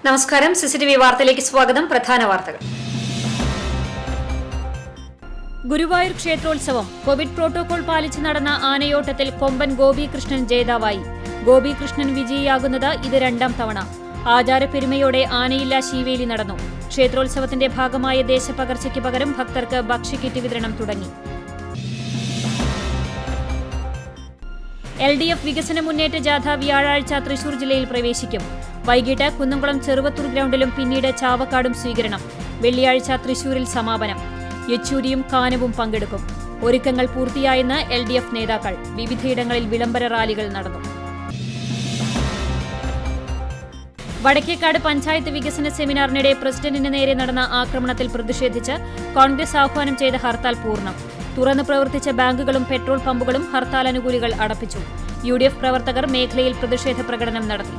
നമസ്കാരം സിസിടിവി വാർത്തയിലേക്ക് സ്വാഗതം പ്രധാന വാർത്തകൾ ഗുരുവായൂർ ക്ഷേത്രോത്സവം കോവിഡ് പ്രോട്ടോകോൾ പാലിച്ച് നടന്ന ആനയോട്ടത്തിൽ കൊമ്പൻ ഗോപികൃഷ്ണൻ ജേതാവായി ഗോപികൃഷ്ണൻ വിജയിയാകുന്നത് ഇത് രണ്ടാം തവണ ആചാരപ്പെരുമയോടെ ആനയില്ലാ ശീവേലി നടന്നു ക്ഷേത്രോത്സവത്തിന്റെ ഭാഗമായ ദേശപകർച്ചയ്ക്ക് പകരം ഭക്തർക്ക് ഭക്ഷ്യക്കിറ്റ് വിതരണം തുടങ്ങി എൽ ഡി എഫ് വികസന മുന്നേറ്റ ജാഥ വ്യാഴാഴ്ച തൃശൂർ ജില്ലയിൽ പ്രവേശിക്കും വൈകിട്ട് കുന്നംകുളം ചെറുവത്തൂർ ഗ്രൗണ്ടിലും പിന്നീട് ചാവക്കാടും സ്വീകരണം വെള്ളിയാഴ്ച തൃശൂരിൽ സമാപനം യെച്ചൂരിയും കാനവും പങ്കെടുക്കും ഒരുക്കങ്ങൾ പൂർത്തിയായെന്ന് എൽ ഡി എഫ് നേതാക്കൾ വിവിധയിടങ്ങളിൽ വിളംബര റാലികൾ നടന്നു വടക്കേക്കാട് പഞ്ചായത്ത് വികസന സെമിനാറിനിടെ പ്രസിഡന്റിന് നേരെ നടന്ന ആക്രമണത്തിൽ പ്രതിഷേധിച്ച് കോൺഗ്രസ് ആഹ്വാനം ചെയ്ത ഹർത്താൽ പൂർണ്ണം തുറന്നു പ്രവർത്തിച്ച ബാങ്കുകളും പെട്രോൾ പമ്പുകളും ഹർത്താൽ അനുകൂലികൾ അടപ്പിച്ചു യു ഡി എഫ് പ്രവർത്തകർ മേഖലയിൽ പ്രതിഷേധ പ്രകടനം നടത്തി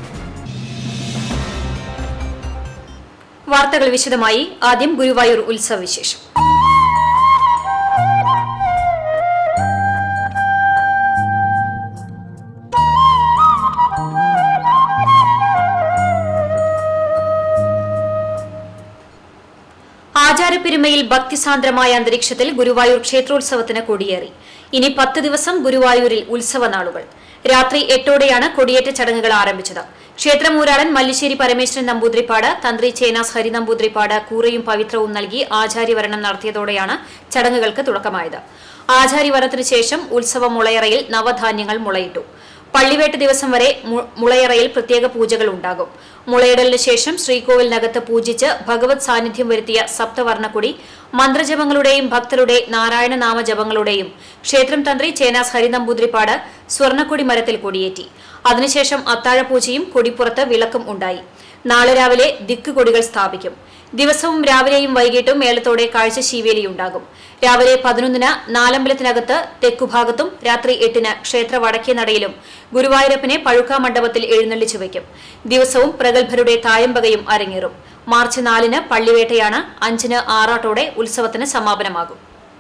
വാർത്തകൾ വിശദമായി ആദ്യം ഗുരുവായൂർ ഉത്സവ വിശേഷം ആചാരപ്പെരുമയിൽ ഭക്തിസാന്ദ്രമായ അന്തരീക്ഷത്തിൽ ഗുരുവായൂർ ക്ഷേത്രോത്സവത്തിന് കൊടിയേറി ഇനി പത്ത് ദിവസം ഗുരുവായൂരിൽ ഉത്സവ നാളുകൾ രാത്രി എട്ടോടെയാണ് കൊടിയേറ്റ ചടങ്ങുകൾ ആരംഭിച്ചത് ക്ഷേത്രമൂരാളൻ മല്ലിശ്ശേരി പരമേശ്വരൻ നമ്പൂതിരിപ്പാട് തന്ത്രി ചേനാസ് ഹരി നമ്പൂതിരിപ്പാട് കൂറയും പവിത്രവും നൽകി ആചാര്യവരണം നടത്തിയതോടെയാണ് ചടങ്ങുകൾക്ക് തുടക്കമായത് ആചാര്യവരണത്തിനു ശേഷം ഉത്സവ മുളയറയിൽ നവധാന്യങ്ങൾ മുളയിട്ടു പള്ളിവേട്ട് ദിവസം വരെ മു- മുളയറയിൽ പ്രത്യേക പൂജകൾ ഉണ്ടാകും മുളയിടലിന് ശേഷം ശ്രീകോവിലിനകത്ത് പൂജിച്ച് ഭഗവത് സാന്നിധ്യം വരുത്തിയ സപ്തവർണ്ണക്കുടി മന്ത്രജപങ്ങളുടെയും ഭക്തരുടെ നാരായണ നാമജപങ്ങളുടെയും ക്ഷേത്രം തന്ത്രി ചേനാസ് ഹരിനമ്പൂതിരിപ്പാട് സ്വർണ്ണക്കൊടി മരത്തിൽ കൊടിയേറ്റി അതിനുശേഷം അത്താഴപൂജയും കൊടിപ്പുറത്ത് വിളക്കും ഉണ്ടായി നാളെ രാവിലെ ദിക്ക് കൊടികൾ സ്ഥാപിക്കും ദിവസവും രാവിലെയും വൈകിട്ടും മേളത്തോടെ കാഴ്ച ശീവേലിയുണ്ടാകും രാവിലെ പതിനൊന്നിന് നാലമ്പലത്തിനകത്ത് തെക്കുഭാഗത്തും രാത്രി എട്ടിന് ക്ഷേത്ര വടക്കേ നടയിലും ഗുരുവായൂരപ്പനെ പഴുക്കാ മണ്ഡപത്തിൽ എഴുന്നള്ളിച്ചു വയ്ക്കും ദിവസവും പ്രഗത്ഭരുടെ തായമ്പകയും അരങ്ങേറും മാർച്ച് നാലിന് പള്ളിവേട്ടയാണ് അഞ്ചിന് ആറാട്ടോടെ ഉത്സവത്തിന് സമാപനമാകും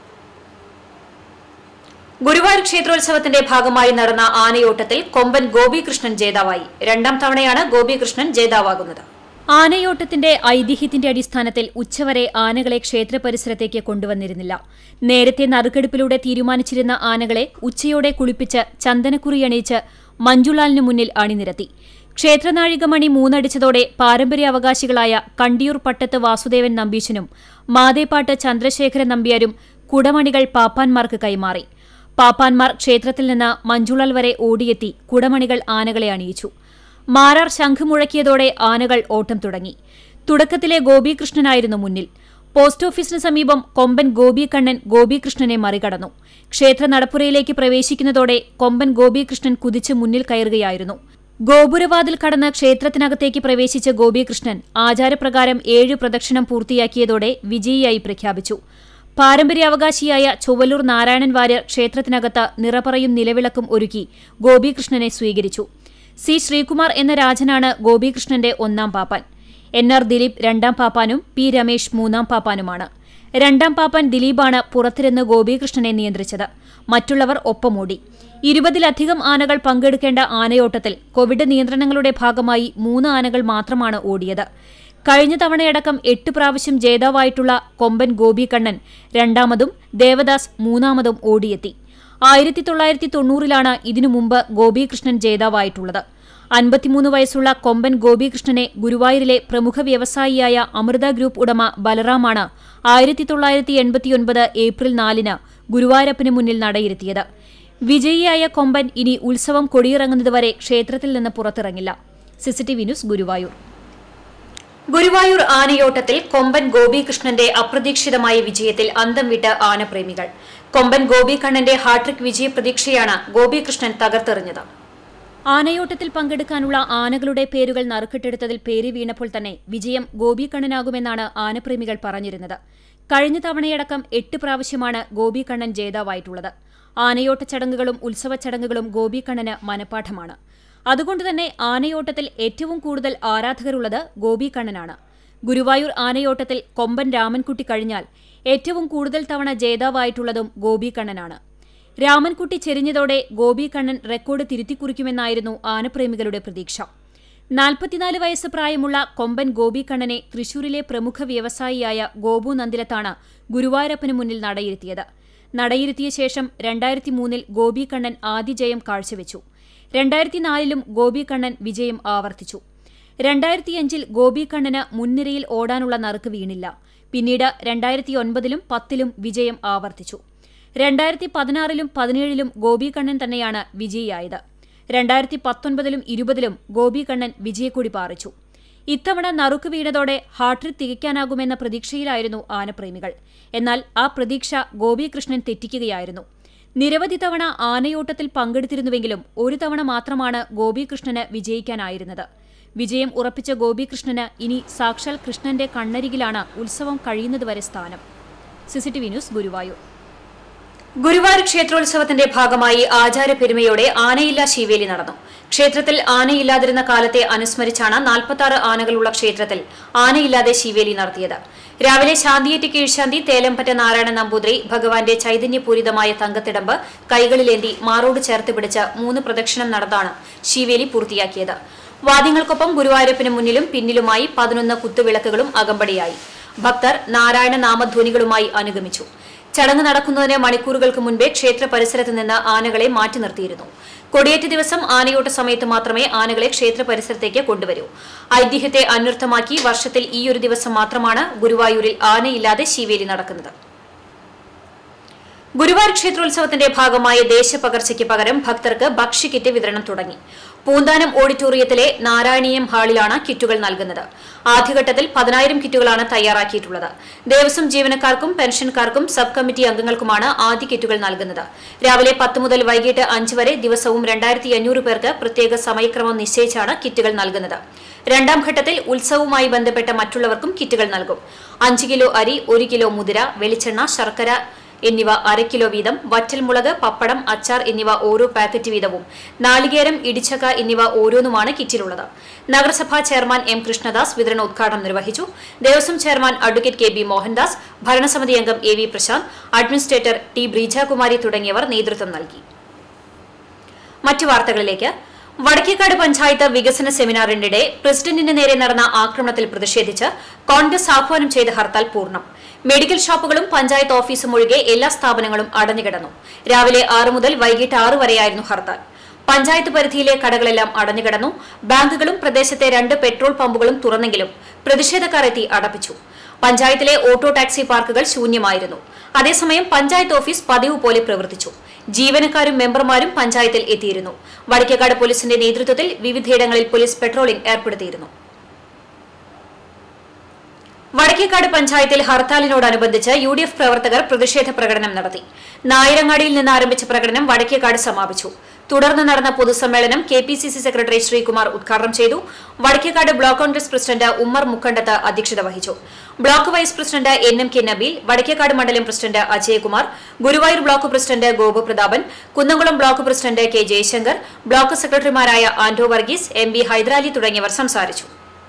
ഗുരുവായൂർ ക്ഷേത്രോത്സവത്തിന്റെ ഭാഗമായി നടന്ന ആനയോട്ടത്തിൽ കൊമ്പൻ ഗോപികൃഷ്ണൻ ജേതാവായി രണ്ടാം തവണയാണ് ഗോപികൃഷ്ണൻ ജേതാവാകുന്നത് ആനയോട്ടത്തിന്റെ ഐതിഹ്യത്തിന്റെ അടിസ്ഥാനത്തിൽ ഉച്ചവരെ ആനകളെ ക്ഷേത്ര പരിസരത്തേക്ക് കൊണ്ടുവന്നിരുന്നില്ല നേരത്തെ നറുക്കെടുപ്പിലൂടെ തീരുമാനിച്ചിരുന്ന ആനകളെ ഉച്ചയോടെ കുളിപ്പിച്ച് ചന്ദനക്കുറിയണിയിച്ച് മഞ്ജുളാലിനു മുന്നിൽ അണിനിരത്തി ക്ഷേത്രനാഴികമണി മൂന്നടിച്ചതോടെ പാരമ്പര്യാവകാശികളായ കണ്ടിയൂർ പട്ടത്ത് വാസുദേവൻ നമ്പീശനും മാതേപ്പാട്ട് ചന്ദ്രശേഖരൻ നമ്പ്യാരും കുടമണികൾ പാപ്പാന്മാർക്ക് കൈമാറി പാപ്പാന്മാർ ക്ഷേത്രത്തിൽ നിന്ന് മഞ്ജുളാൽ വരെ ഓടിയെത്തി കുടമണികൾ ആനകളെ അണിയിച്ചു മാരാർ ശംഖ് മുഴക്കിയതോടെ ആനകൾ ഓട്ടം തുടങ്ങി തുടക്കത്തിലെ ഗോപികൃഷ്ണനായിരുന്നു മുന്നിൽ പോസ്റ്റ് ഓഫീസിന് സമീപം കൊമ്പൻ ഗോപികണ്ണൻ ഗോപികൃഷ്ണനെ മറികടന്നു ക്ഷേത്ര നടപ്പുരയിലേക്ക് പ്രവേശിക്കുന്നതോടെ കൊമ്പൻ ഗോപികൃഷ്ണൻ കുതിച്ച് മുന്നിൽ കയറുകയായിരുന്നു ഗോപുരവാതിൽ കടന്ന് ക്ഷേത്രത്തിനകത്തേക്ക് പ്രവേശിച്ച ഗോപികൃഷ്ണൻ ആചാരപ്രകാരം ഏഴ് പ്രദക്ഷിണം പൂർത്തിയാക്കിയതോടെ വിജയിയായി പ്രഖ്യാപിച്ചു പാരമ്പര്യാവകാശിയായ ചൊവ്വലൂർ നാരായണൻ വാര്യർ ക്ഷേത്രത്തിനകത്ത് നിറപറയും നിലവിളക്കും ഒരുക്കി ഗോപികൃഷ്ണനെ സ്വീകരിച്ചു സി ശ്രീകുമാർ എന്ന രാജനാണ് ഗോപികൃഷ്ണന്റെ ഒന്നാം പാപ്പാൻ എൻ ആർ ദിലീപ് രണ്ടാം പാപ്പാനും പി രമേശ് മൂന്നാം പാപ്പാനുമാണ് രണ്ടാം പാപ്പാൻ ദിലീപാണ് പുറത്തിരുന്ന് ഗോപികൃഷ്ണനെ നിയന്ത്രിച്ചത് മറ്റുള്ളവർ ഒപ്പമോടി ഇരുപതിലധികം ആനകൾ പങ്കെടുക്കേണ്ട ആനയോട്ടത്തിൽ കോവിഡ് നിയന്ത്രണങ്ങളുടെ ഭാഗമായി മൂന്ന് ആനകൾ മാത്രമാണ് ഓടിയത് കഴിഞ്ഞ തവണയടക്കം എട്ട് പ്രാവശ്യം ജേതാവായിട്ടുള്ള കൊമ്പൻ ഗോപികണ്ണൻ രണ്ടാമതും ദേവദാസ് മൂന്നാമതും ഓടിയെത്തി ആയിരത്തി തൊള്ളായിരത്തി തൊണ്ണൂറിലാണ് ഇതിനു മുമ്പ് ഗോപികൃഷ്ണൻ ജേതാവായിട്ടുള്ളത് അൻപത്തിമൂന്ന് വയസ്സുള്ള കൊമ്പൻ ഗോപികൃഷ്ണനെ ഗുരുവായൂരിലെ പ്രമുഖ വ്യവസായിയായ അമൃത ഗ്രൂപ്പ് ഉടമ ബലറാമാണ് ആയിരത്തി തൊള്ളായിരത്തി എൺപത്തിയൊൻപത് ഏപ്രിൽ നാലിന് ഗുരുവായൂരപ്പന് മുന്നിൽ നടയിരുത്തിയത് വിജയിയായ കൊമ്പൻ ഇനി ഉത്സവം കൊടിയിറങ്ങുന്നതുവരെ ക്ഷേത്രത്തിൽ നിന്ന് പുറത്തിറങ്ങില്ല സിസിടിവി ന്യൂസ് ഗുരുവായൂർ ഗുരുവായൂർ ആനയോട്ടത്തിൽ കൊമ്പൻ ഗോപികൃഷ്ണന്റെ അപ്രതീക്ഷിതമായ വിജയത്തിൽ അന്തം വിട്ട് ആനപ്രേമികൾ കൊമ്പൻ ഗോപികണ്ണന്റെ ഹാട്രിക് വിജയ പ്രതീക്ഷയാണ് ഗോപികൃഷ്ണൻ തകർത്തെറിഞ്ഞത് ആനയോട്ടത്തിൽ പങ്കെടുക്കാനുള്ള ആനകളുടെ പേരുകൾ നറുക്കിട്ടെടുത്തതിൽ പേര് വീണപ്പോൾ തന്നെ വിജയം ഗോപികണ്ണനാകുമെന്നാണ് ആനപ്രേമികൾ പറഞ്ഞിരുന്നത് കഴിഞ്ഞ തവണയടക്കം എട്ട് പ്രാവശ്യമാണ് ഗോപികണ്ണൻ ജേതാവായിട്ടുള്ളത് ആനയോട്ട ചടങ്ങുകളും ഉത്സവ ചടങ്ങുകളും ഗോപികണ്ണന് മനപ്പാഠമാണ് അതുകൊണ്ടുതന്നെ ആനയോട്ടത്തിൽ ഏറ്റവും കൂടുതൽ ആരാധകരുള്ളത് ഗോപികണ്ണനാണ് ഗുരുവായൂർ ആനയോട്ടത്തിൽ കൊമ്പൻ രാമൻകുട്ടി കഴിഞ്ഞാൽ ഏറ്റവും കൂടുതൽ തവണ ജേതാവായിട്ടുള്ളതും ഗോപികണ്ണനാണ് രാമൻകുട്ടി ചെരിഞ്ഞതോടെ ഗോപികണ്ണൻ റെക്കോർഡ് തിരുത്തിക്കുറിക്കുമെന്നായിരുന്നു ആനപ്രേമികളുടെ പ്രതീക്ഷ നാൽപ്പത്തിനാല് വയസ്സ് പ്രായമുള്ള കൊമ്പൻ ഗോപികണ്ണനെ തൃശൂരിലെ പ്രമുഖ വ്യവസായിയായ ഗോപു നന്ദിലത്താണ് ഗുരുവായൂരപ്പന് മുന്നിൽ നടയിരുത്തിയത് നടയിരുത്തിയ ശേഷം രണ്ടായിരത്തി മൂന്നിൽ ഗോപികണ്ണൻ ആദ്യ ജയം കാഴ്ചവെച്ചു രണ്ടായിരത്തി നാലിലും ഗോപികണ്ണൻ വിജയം ആവർത്തിച്ചു രണ്ടായിരത്തിയഞ്ചിൽ ഗോപികണ്ണന് മുൻനിരയിൽ ഓടാനുള്ള നറുക്ക് വീണില്ല പിന്നീട് രണ്ടായിരത്തി ഒൻപതിലും പത്തിലും വിജയം ആവർത്തിച്ചു രണ്ടായിരത്തി പതിനാറിലും പതിനേഴിലും ഗോപികണ്ണൻ തന്നെയാണ് വിജയിയായത് രണ്ടായിരത്തി പത്തൊൻപതിലും ഇരുപതിലും ഗോപികണ്ണൻ വിജയക്കൊടി പാറിച്ചു ഇത്തവണ നറുക്ക് വീണതോടെ ഹാട്രിക് തികയ്ക്കാനാകുമെന്ന പ്രതീക്ഷയിലായിരുന്നു ആനപ്രേമികൾ എന്നാൽ ആ പ്രതീക്ഷ ഗോപികൃഷ്ണൻ തെറ്റിക്കുകയായിരുന്നു നിരവധി തവണ ആനയോട്ടത്തിൽ പങ്കെടുത്തിരുന്നുവെങ്കിലും ഒരു തവണ മാത്രമാണ് ഗോപികൃഷ്ണന് വിജയിക്കാനായിരുന്നത് വിജയം ഉറപ്പിച്ച ഗോപികൃഷ്ണന് ഇനി സാക്ഷാൽ കൃഷ്ണന്റെ കണ്ണരികിലാണ് ഉത്സവം കഴിയുന്നതുവരെ സ്ഥാനം സിസിടിവി ന്യൂസ് ഗുരുവായൂർ ഗുരുവായൂർ ക്ഷേത്രോത്സവത്തിന്റെ ഭാഗമായി ആചാരപ്പെരുമയോടെ ആനയില്ലാ ശീവേലി നടന്നു ക്ഷേത്രത്തിൽ ആനയില്ലാതിരുന്ന കാലത്തെ അനുസ്മരിച്ചാണ് നാൽപ്പത്തി ആറ് ആനകളുള്ള ക്ഷേത്രത്തിൽ ആനയില്ലാതെ ശീവേലി നടത്തിയത് രാവിലെ ശാന്തിയേറ്റ് കീഴ്ശാന്തി തേലമ്പറ്റ നാരായണ നമ്പൂതിരി ഭഗവാന്റെ ചൈതന്യപൂരിതമായ തങ്കത്തിടമ്പ് കൈകളിലേന്തി മാറോട് ചേർത്ത് പിടിച്ച് മൂന്ന് പ്രദക്ഷിണം നടന്നാണ് ശീവേലി പൂർത്തിയാക്കിയത് വാദ്യങ്ങൾക്കൊപ്പം ഗുരുവായൂരപ്പന് മുന്നിലും പിന്നിലുമായി പതിനൊന്ന് കുത്തുവിളക്കുകളും അകമ്പടിയായി ഭക്തർ നാരായണ നാമധ്വനികളുമായി അനുഗമിച്ചു ചടങ്ങ് നടക്കുന്നതിന് മണിക്കൂറുകൾക്ക് മുൻപേ ക്ഷേത്ര പരിസരത്ത് നിന്ന് ആനകളെ മാറ്റി നിർത്തിയിരുന്നു കൊടിയേറ്റ് ദിവസം ആനയോട്ട സമയത്ത് മാത്രമേ ആനകളെ ക്ഷേത്ര പരിസരത്തേക്ക് കൊണ്ടുവരൂ ഐതിഹ്യത്തെ അന്വർത്ഥമാക്കി വർഷത്തിൽ ഈ ഒരു ദിവസം മാത്രമാണ് ഗുരുവായൂരിൽ ആനയില്ലാതെ ശീവേലി നടക്കുന്നത് ഗുരുവായൂർ ക്ഷേത്രോത്സവത്തിന്റെ ഭാഗമായി ദേശപകർച്ചയ്ക്ക് പകരം ഭക്തർക്ക് ഭക്ഷ്യക്കിറ്റ് വിതരണം തുടങ്ങി പൂന്താനം ഓഡിറ്റോറിയത്തിലെ നാരായണീയം ഹാളിലാണ് കിറ്റുകൾ നൽകുന്നത് ആദ്യഘട്ടത്തിൽ പതിനായിരം കിറ്റുകളാണ് തയ്യാറാക്കിയിട്ടുള്ളത് ദേവസ്വം ജീവനക്കാർക്കും പെൻഷൻകാർക്കും സബ് കമ്മിറ്റി അംഗങ്ങൾക്കുമാണ് ആദ്യ കിറ്റുകൾ നൽകുന്നത് രാവിലെ പത്ത് മുതൽ വൈകിട്ട് അഞ്ച് വരെ ദിവസവും രണ്ടായിരത്തി അഞ്ഞൂറ് പേർക്ക് പ്രത്യേക സമയക്രമം നിശ്ചയിച്ചാണ് കിറ്റുകൾ നൽകുന്നത് രണ്ടാം ഘട്ടത്തിൽ ഉത്സവവുമായി ബന്ധപ്പെട്ട മറ്റുള്ളവർക്കും കിറ്റുകൾ നൽകും അഞ്ച് കിലോ അരി ഒരു കിലോ മുതിര വെളിച്ചെണ്ണ ശർക്കര എന്നിവ അര കിലോ വീതം വറ്റൽമുളക് പപ്പടം അച്ചാർ എന്നിവ ഓരോ പാക്കറ്റ് വീതവും നാളികേരം ഇടിച്ചക്ക എന്നിവ ഓരോന്നുമാണ് കിറ്റിലുള്ളത് നഗരസഭാ ചെയർമാൻ എം കൃഷ്ണദാസ് വിതരണോദ്ഘാടനം നിർവഹിച്ചു Devaswom chairman advocate K B Mohandas ഭരണസമിതി അംഗം A V Prashanth administrator T Breejakumari തുടങ്ങിയവർ നേതൃത്വം നൽകി മറ്റു വാർത്തകളിലേക്ക് വടക്കേക്കാട് പഞ്ചായത്ത് വികസന സെമിനാറിനിടെ പ്രസിഡന്റിന് നേരെ നടന്ന ആക്രമണത്തിൽ പ്രതിഷേധിച്ച് കോൺഗ്രസ് ആഹ്വാനം ചെയ്ത ഹർത്താൽ പൂർണ്ണം മെഡിക്കൽ ഷോപ്പുകളും പഞ്ചായത്ത് ഓഫീസും ഒഴികെ എല്ലാ സ്ഥാപനങ്ങളും അടഞ്ഞുകിടന്നു രാവിലെ ആറ് മുതൽ വൈകിട്ട് ആറ് വരെയായിരുന്നു ഹർത്താൽ പഞ്ചായത്ത് പരിധിയിലെ കടകളെല്ലാം അടഞ്ഞുകിടന്നു ബാങ്കുകളും പ്രദേശത്തെ രണ്ട് പെട്രോൾ പമ്പുകളും തുറന്നെങ്കിലും പ്രതിഷേധക്കാർ എത്തി അടപ്പിച്ചു പഞ്ചായത്തിലെ ഓട്ടോ ടാക്സി പാർക്കുകൾ ശൂന്യമായിരുന്നു അതേസമയം പഞ്ചായത്ത് ഓഫീസ് പതിവ് പോലെ പ്രവർത്തിച്ചു ജീവനക്കാരും മെമ്പർമാരും പഞ്ചായത്തിൽ എത്തിയിരുന്നു വടക്കേക്കാട് പോലീസിന്റെ നേതൃത്വത്തിൽ വിവിധയിടങ്ങളിൽ പോലീസ് പെട്രോളിംഗ് ഏർപ്പെടുത്തിയിരുന്നു വടക്കേക്കാട് പഞ്ചായത്തിൽ ഹർത്താലിനോടനുബന്ധിച്ച് യു ഡി എഫ് പ്രവർത്തകർ പ്രതിഷേധ പ്രകടനം നടത്തി നായരങ്ങാടിയിൽ നിന്ന് ആരംഭിച്ച പ്രകടനം വടക്കേക്കാട് സമാപിച്ചു തുടർന്ന് നടന്ന പൊതുസമ്മേളനം K P C C secretary Sreekumar ഉദ്ഘാടനം ചെയ്തു വടക്കേക്കാട് ബ്ലോക്ക് കോൺഗ്രസ് പ്രസിഡന്റ് ഉമ്മർ മുക്കണ്ടത്ത് അധ്യക്ഷത വഹിച്ചു block vice president N M K Nabeel Vadakkekad മണ്ഡലം president Ajayakumar Guruvayur block president Gopu Prathapan Kunnamkulam block president K Jayashankar block സെക്രട്ടറിമാരായ ആന്റോ വർഗീസ് എം ബി ഹൈദരാലി തുടങ്ങിയവർ സംസാരിച്ചു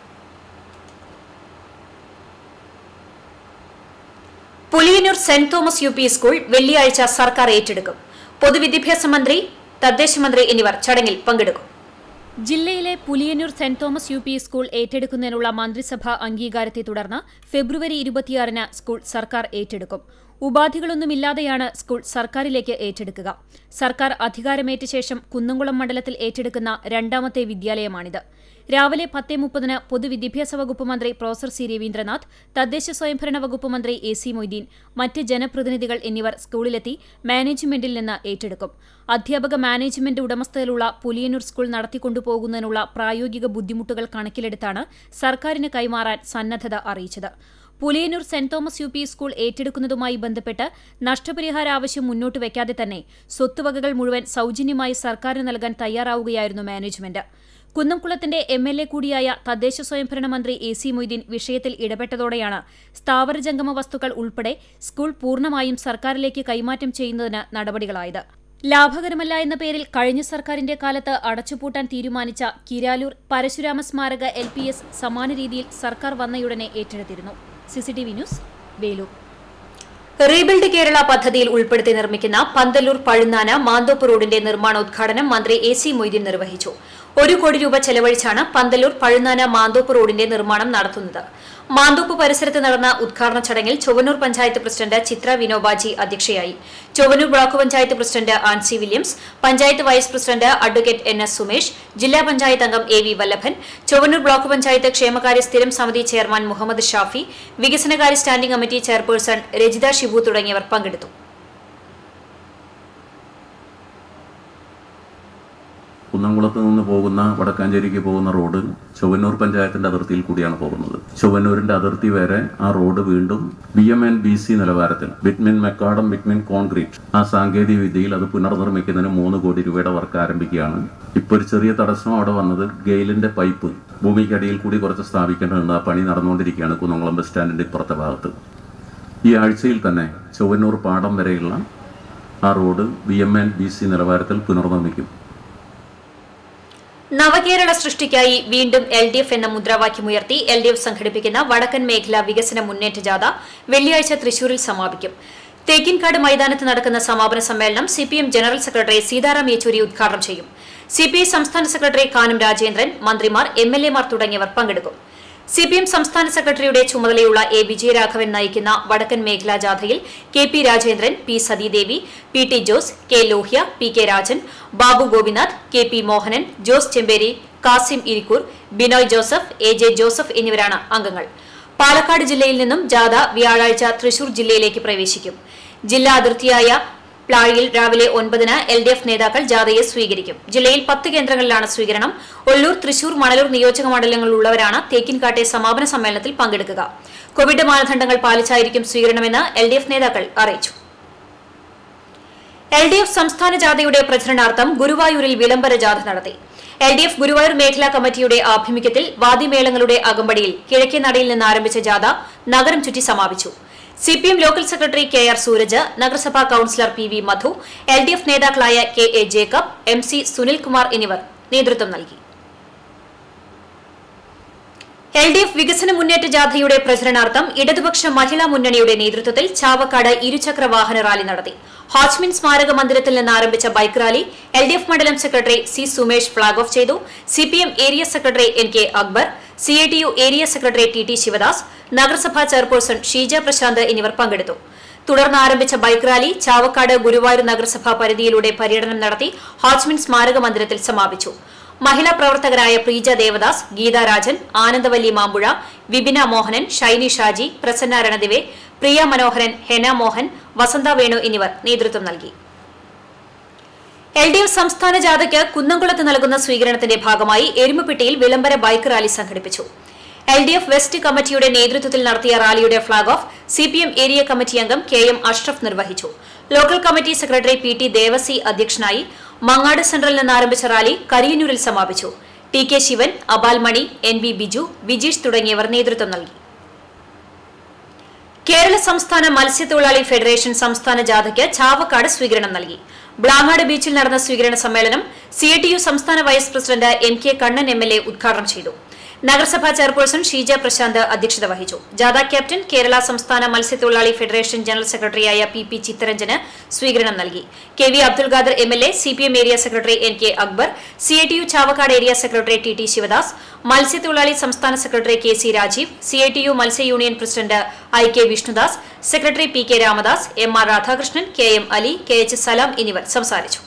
Puliyannur saint Thomas U P school വെള്ളിയാഴ്ച സർക്കാർ ഏറ്റെടുക്കും പൊതുവിദ്യാഭ്യാസ മന്ത്രി തദ്ദേശ മന്ത്രി എന്നിവർ ചടങ്ങിൽ പങ്കെടുക്കും ജില്ലയിലെ Puliyannur saint Thomas U P school ഏറ്റെടുക്കുന്നതിനുള്ള മന്ത്രിസഭാ അംഗീകാരത്തെ തുടർന്ന് ഫെബ്രുവരി ഇരുപത്തിയാറിന് സ്കൂൾ സർക്കാർ ഏറ്റെടുക്കും ഉപാധികളൊന്നുമില്ലാതെയാണ് സ്കൂൾ സർക്കാരിലേക്ക് ഏറ്റെടുക്കുക സർക്കാർ അധികാരമേറ്റ ശേഷം കുന്നംകുളം മണ്ഡലത്തിൽ ഏറ്റെടുക്കുന്ന രണ്ടാമത്തെ വിദ്യാലയമാണിത് രാവിലെ പത്തേ മുപ്പതിന് പൊതുവിദ്യാഭ്യാസ വകുപ്പ് മന്ത്രി പ്രൊഫസർ സി രവീന്ദ്രനാഥ് തദ്ദേശ സ്വയംഭരണ വകുപ്പ് മന്ത്രി എ സി മൊയ്തീൻ മറ്റ് ജനപ്രതിനിധികൾ എന്നിവർ സ്കൂളിലെത്തി മാനേജ്മെന്റിൽ നിന്ന് ഏറ്റെടുക്കും അധ്യാപക മാനേജ്മെന്റ് ഉടമസ്ഥതയിലുള്ള പുലിയന്നൂർ സ്കൂൾ നടത്തിക്കൊണ്ടുപോകുന്നതിനുള്ള പ്രായോഗിക ബുദ്ധിമുട്ടുകൾ കണക്കിലെടുത്താണ് സർക്കാരിന് കൈമാറാൻ സന്നദ്ധത അറിയിച്ചത് Puliyannur saint Thomas U P school ഏറ്റെടുക്കുന്നതുമായി ബന്ധപ്പെട്ട് നഷ്ടപരിഹാര ആവശ്യം മുന്നോട്ട് വയ്ക്കാതെ തന്നെ സ്വത്തുവകകൾ മുഴുവൻ സൌജന്യമായി സർക്കാരിന് നൽകാൻ തയ്യാറാവുകയായിരുന്നു മാനേജ്മെന്റ് കുന്നംകുളത്തിന്റെ എം എൽ എ കൂടിയായ തദ്ദേശ സ്വയംഭരണ മന്ത്രി എ സി മൊയ്തീൻ വിഷയത്തിൽ ഇടപെട്ടതോടെയാണ് സ്ഥാവര ജംഗമ വസ്തുക്കൾ ഉൾപ്പെടെ സ്കൂൾ പൂർണ്ണമായും സർക്കാരിലേക്ക് കൈമാറ്റം ചെയ്യുന്നതിന് നടപടികളായത് ലാഭകരമല്ല എന്ന പേരിൽ കഴിഞ്ഞ സർക്കാരിന്റെ കാലത്ത് അടച്ചുപൂട്ടാൻ തീരുമാനിച്ച കിരാലൂർ പരശുരാമ സ്മാരക എൽ പി എസ് സമാന രീതിയിൽ സർക്കാർ വന്നയുടനെ ഏറ്റെടുത്തിരുന്നു CCTV news Velur rebuild Kerala പദ്ധതിയിൽ ഉൾപ്പെടുത്തി നിർമ്മിക്കുന്ന പന്തല്ലൂർ പഴുന്നാന മാന്തോപ്പ് റോഡിന്റെ നിർമ്മാണോദ്ഘാടനം മന്ത്രി എ സി മൊയ്തീൻ നിർവഹിച്ചു ഒരു കോടി രൂപ ചെലവഴിച്ചാണ് പന്തലൂർ പഴുന്നാന മാന്തോപ്പ് റോഡിന്റെ നിർമ്മാണം നടത്തുന്നത് മാന്തോപ്പ് പരിസരത്ത് നടന്ന ഉദ്ഘാടന ചടങ്ങിൽ ചൊവ്വന്നൂർ പഞ്ചായത്ത് പ്രസിഡന്റ് ചിത്ര വിനോബാജി അധ്യക്ഷയായി Chowwannur block panchayat president Ancy Williams panchayat vice president advocate N S Sumesh ജില്ലാ പഞ്ചായത്ത് അംഗം A V Vallabhan Chowwannur block panchayat ക്ഷേമകാര്യ സ്ഥിരം സമിതി ചെയർമാൻ മുഹമ്മദ് ഷാഫി വികസനകാര്യ standing committee chairperson Rajitha Shibu തുടങ്ങിയവർ പങ്കെടുത്തു കുന്നംകുളത്ത് നിന്ന് പോകുന്ന വടക്കാഞ്ചേരിക്ക് പോകുന്ന റോഡ് ചൊവ്വന്നൂർ പഞ്ചായത്തിന്റെ അതിർത്തിയിൽ കൂടിയാണ് പോകുന്നത് ചൊവ്വന്നൂരിന്റെ അതിർത്തി വരെ ആ റോഡ് വീണ്ടും B M N B C നിലവാരത്തിൽ ബിറ്റ്മിൻ മെക്കാഡം ബിറ്റ്മിൻ കോൺക്രീറ്റ് ആ സാങ്കേതിക വിദ്യയിൽ അത് പുനർനിർമ്മിക്കുന്നതിന് മൂന്ന് കോടി രൂപയുടെ വർക്ക് ആരംഭിക്കുകയാണ് ഇപ്പോൾ ഒരു ചെറിയ തടസ്സം അവിടെ വന്നത് ഗെയിലിന്റെ പൈപ്പ് ഭൂമിക്കടിയിൽ കൂടി കുറച്ച് സ്ഥാപിക്കേണ്ടതുണ്ട് ആ പണി നടന്നുകൊണ്ടിരിക്കുകയാണ് കുന്നംകുളം ബസ് സ്റ്റാൻഡിന്റെ ഇപ്പുറത്തെ ഭാഗത്ത് ഈ ആഴ്ചയിൽ തന്നെ ചൊവ്വന്നൂർ പാടം വരെയുള്ള ആ road B M N B C നിലവാരത്തിൽ പുനർനിർമ്മിക്കും നവകേരള സൃഷ്ടിക്കായി വീണ്ടും എൽ ഡി എഫ് എന്ന മുദ്രാവാക്യമുയർത്തി എൽ ഡി എഫ് സംഘടിപ്പിക്കുന്ന വടക്കൻ മേഖല വികസന മുന്നേറ്റ ജാഥ വെള്ളിയാഴ്ച തൃശൂരിൽ സമാപിക്കും തേക്കിൻകാട് മൈതാനത്ത് നടക്കുന്ന സമാപന സമ്മേളനം CPM general secretary Sitaram Yechury ഉദ്ഘാടനം ചെയ്യും സിപിഐ സംസ്ഥാന സെക്രട്ടറി കാനം രാജേന്ദ്രൻ മന്ത്രിമാർ എം എൽ എമാർ തുടങ്ങിയവർ പങ്കെടുക്കും സിപിഎം സംസ്ഥാന സെക്രട്ടറിയുടെ ചുമതലയുള്ള എ വിജയരാഘവൻ നയിക്കുന്ന വടക്കൻ മേഖലാ ജാഥയിൽ K P Rajendran P Sathidevi P T Jose K Lohya P K Rajan Babu Gopinath K P Mohanan Jose Chemperi Kasim Irikkur Binoy Joseph A J Joseph എന്നിവരാണ് അംഗങ്ങൾ പാലക്കാട് ജില്ലയിൽ നിന്നും ജാഥ വ്യാഴാഴ്ച തൃശൂർ ജില്ലയിലേക്ക് പ്രവേശിക്കും ജില്ലാ അതിർത്തിയായ പ്ലാഴിയിൽ രാവിലെ ഒൻപതിന് എൽ ഡി എഫ് നേതാക്കൾ ജാഥയെ സ്വീകരിക്കും ജില്ലയിൽ പത്ത് കേന്ദ്രങ്ങളിലാണ് സ്വീകരണം ഒല്ലൂർ തൃശൂർ മണലൂർ നിയോജക മണ്ഡലങ്ങളിലുള്ളവരാണ് തേക്കിൻകാട്ടെ സമാപന സമ്മേളനത്തിൽ പങ്കെടുക്കുക കോവിഡ് മാനദണ്ഡങ്ങൾ പാലിച്ചായിരിക്കും സ്വീകരണമെന്ന് എൽ ഡി എഫ് നേതാക്കൾ അറിയിച്ചു എൽ ഡി എഫ് സംസ്ഥാന ജാഥയുടെ പ്രചരണാർത്ഥം ഗുരുവായൂരിൽ വിളംബര ജാഥ നടത്തി എൽ ഡി എഫ് ഗുരുവായൂർ മേഖലാ കമ്മിറ്റിയുടെ ആഭിമുഖ്യത്തിൽ വാദ്യമേളങ്ങളുടെ അകമ്പടിയിൽ കിഴക്കേ നടയിൽ നിന്ന് ആരംഭിച്ച ജാഥ നഗരം ചുറ്റി സമാപിച്ചു C P M local secretary K R Sooraj നഗരസഭാ councillor P V Madhu L D F നേതാക്കളായ K A Jacob M C Sunilkumar എന്നിവർ നേതൃത്വം നൽകി എൽ ഡി എഫ് വികസന മുന്നേറ്റ ജാഥയുടെ പ്രചരണാർത്ഥം ഇടതുപക്ഷ മഹിളാ മുന്നണിയുടെ നേതൃത്വത്തിൽ ചാവക്കാട് ഇരുചക്ര വാഹന റാലി നടത്തി ഹാച്ച്മിൻ സ്മാരക മന്ദിരത്തിൽ നിന്ന് ആരംഭിച്ച bike rally L D F മണ്ഡലം secretary C Sumesh flag off ചെയ്തു C P M area secretary N K Akbar C I T U area secretary T T Sivadas നഗരസഭാ ചെയർപേഴ്സൺ ഷീജ പ്രശാന്ത് എന്നിവർ പങ്കെടുത്തു തുടർന്ന് ആരംഭിച്ച ബൈക്ക് റാലി ചാവക്കാട് ഗുരുവായൂർ നഗരസഭാ പരിധിയിലൂടെ പര്യടനം നടത്തി ഹാച്ച്മിൻ സ്മാരക മന്ദിരത്തിൽ സമാപിച്ചു മഹിളാ പ്രവർത്തകരായ പ്രീജ ദേവദാസ് ഗീതാരാജൻ ആനന്ദവല്ലി മാമ്പുഴ വിപിന മോഹനൻ ഷൈനി ഷാജി പ്രസന്ന രണദിവെ പ്രിയ മനോഹരൻ ഹെന മോഹൻ വസന്ത വേണു എന്നിവർ നേതൃത്വം നൽകി എൽ ഡി എഫ് സംസ്ഥാന ജാഥയ്ക്ക് കുന്നംകുളത്ത് നൽകുന്ന സ്വീകരണത്തിന്റെ ഭാഗമായി എരുമപ്പെട്ടിയിൽ വിളംബര ബൈക്ക് റാലി സംഘടിപ്പിച്ചു എൽ ഡി എഫ് വെസ്റ്റ് കമ്മിറ്റിയുടെ നേതൃത്വത്തിൽ നടത്തിയ റാലിയുടെ flag off C P M area committee അംഗം കെ എം അഷ്റഫ് നിർവഹിച്ചു local committee secretary P T Devassy അധ്യക്ഷനായി മങ്ങാട് സെന്ററിൽ നിന്ന് ആരംഭിച്ച റാലി കരിയന്നൂരിൽ സമാപിച്ചു T K Sivan Abal Mani N V Biju Vijeesh തുടങ്ങിയവർ നേതൃത്വം നൽകി കേരള സംസ്ഥാന മത്സ്യത്തൊഴിലാളി ഫെഡറേഷൻ സംസ്ഥാന ജാഥയ്ക്ക് ചാവക്കാട് സ്വീകരണം നൽകി ബ്ലാങ്ങാട് ബീച്ചിൽ നടന്ന സ്വീകരണ സമ്മേളനം സി സംസ്ഥാന vice president M K Kannan M L A ഉദ്ഘാടനം ചെയ്തു നഗരസഭാ ചെയർപേഴ്സൺ ഷീജ പ്രശാന്ത് അധ്യക്ഷത വഹിച്ചു ജാഥ ക്യാപ്റ്റൻ കേരള സംസ്ഥാന മത്സ്യത്തൊഴിലാളി ഫെഡറേഷൻ ജനറൽ സെക്രട്ടറിയായ പി പി ചിത്തരഞ്ജന് സ്വീകരണം നൽകി K V Abdul Khader M L A C P M area secretary N K Akbar C I T U Chavakkad area secretary T T Sivadas മത്സ്യത്തൊഴിലാളി സംസ്ഥാന secretary K C Rajeev C I T U മത്സ്യ union president I K Vishnudas secretary P K Ramadas M R Radhakrishnan K M Ali K H Salam എന്നിവർ സംസാരിച്ചു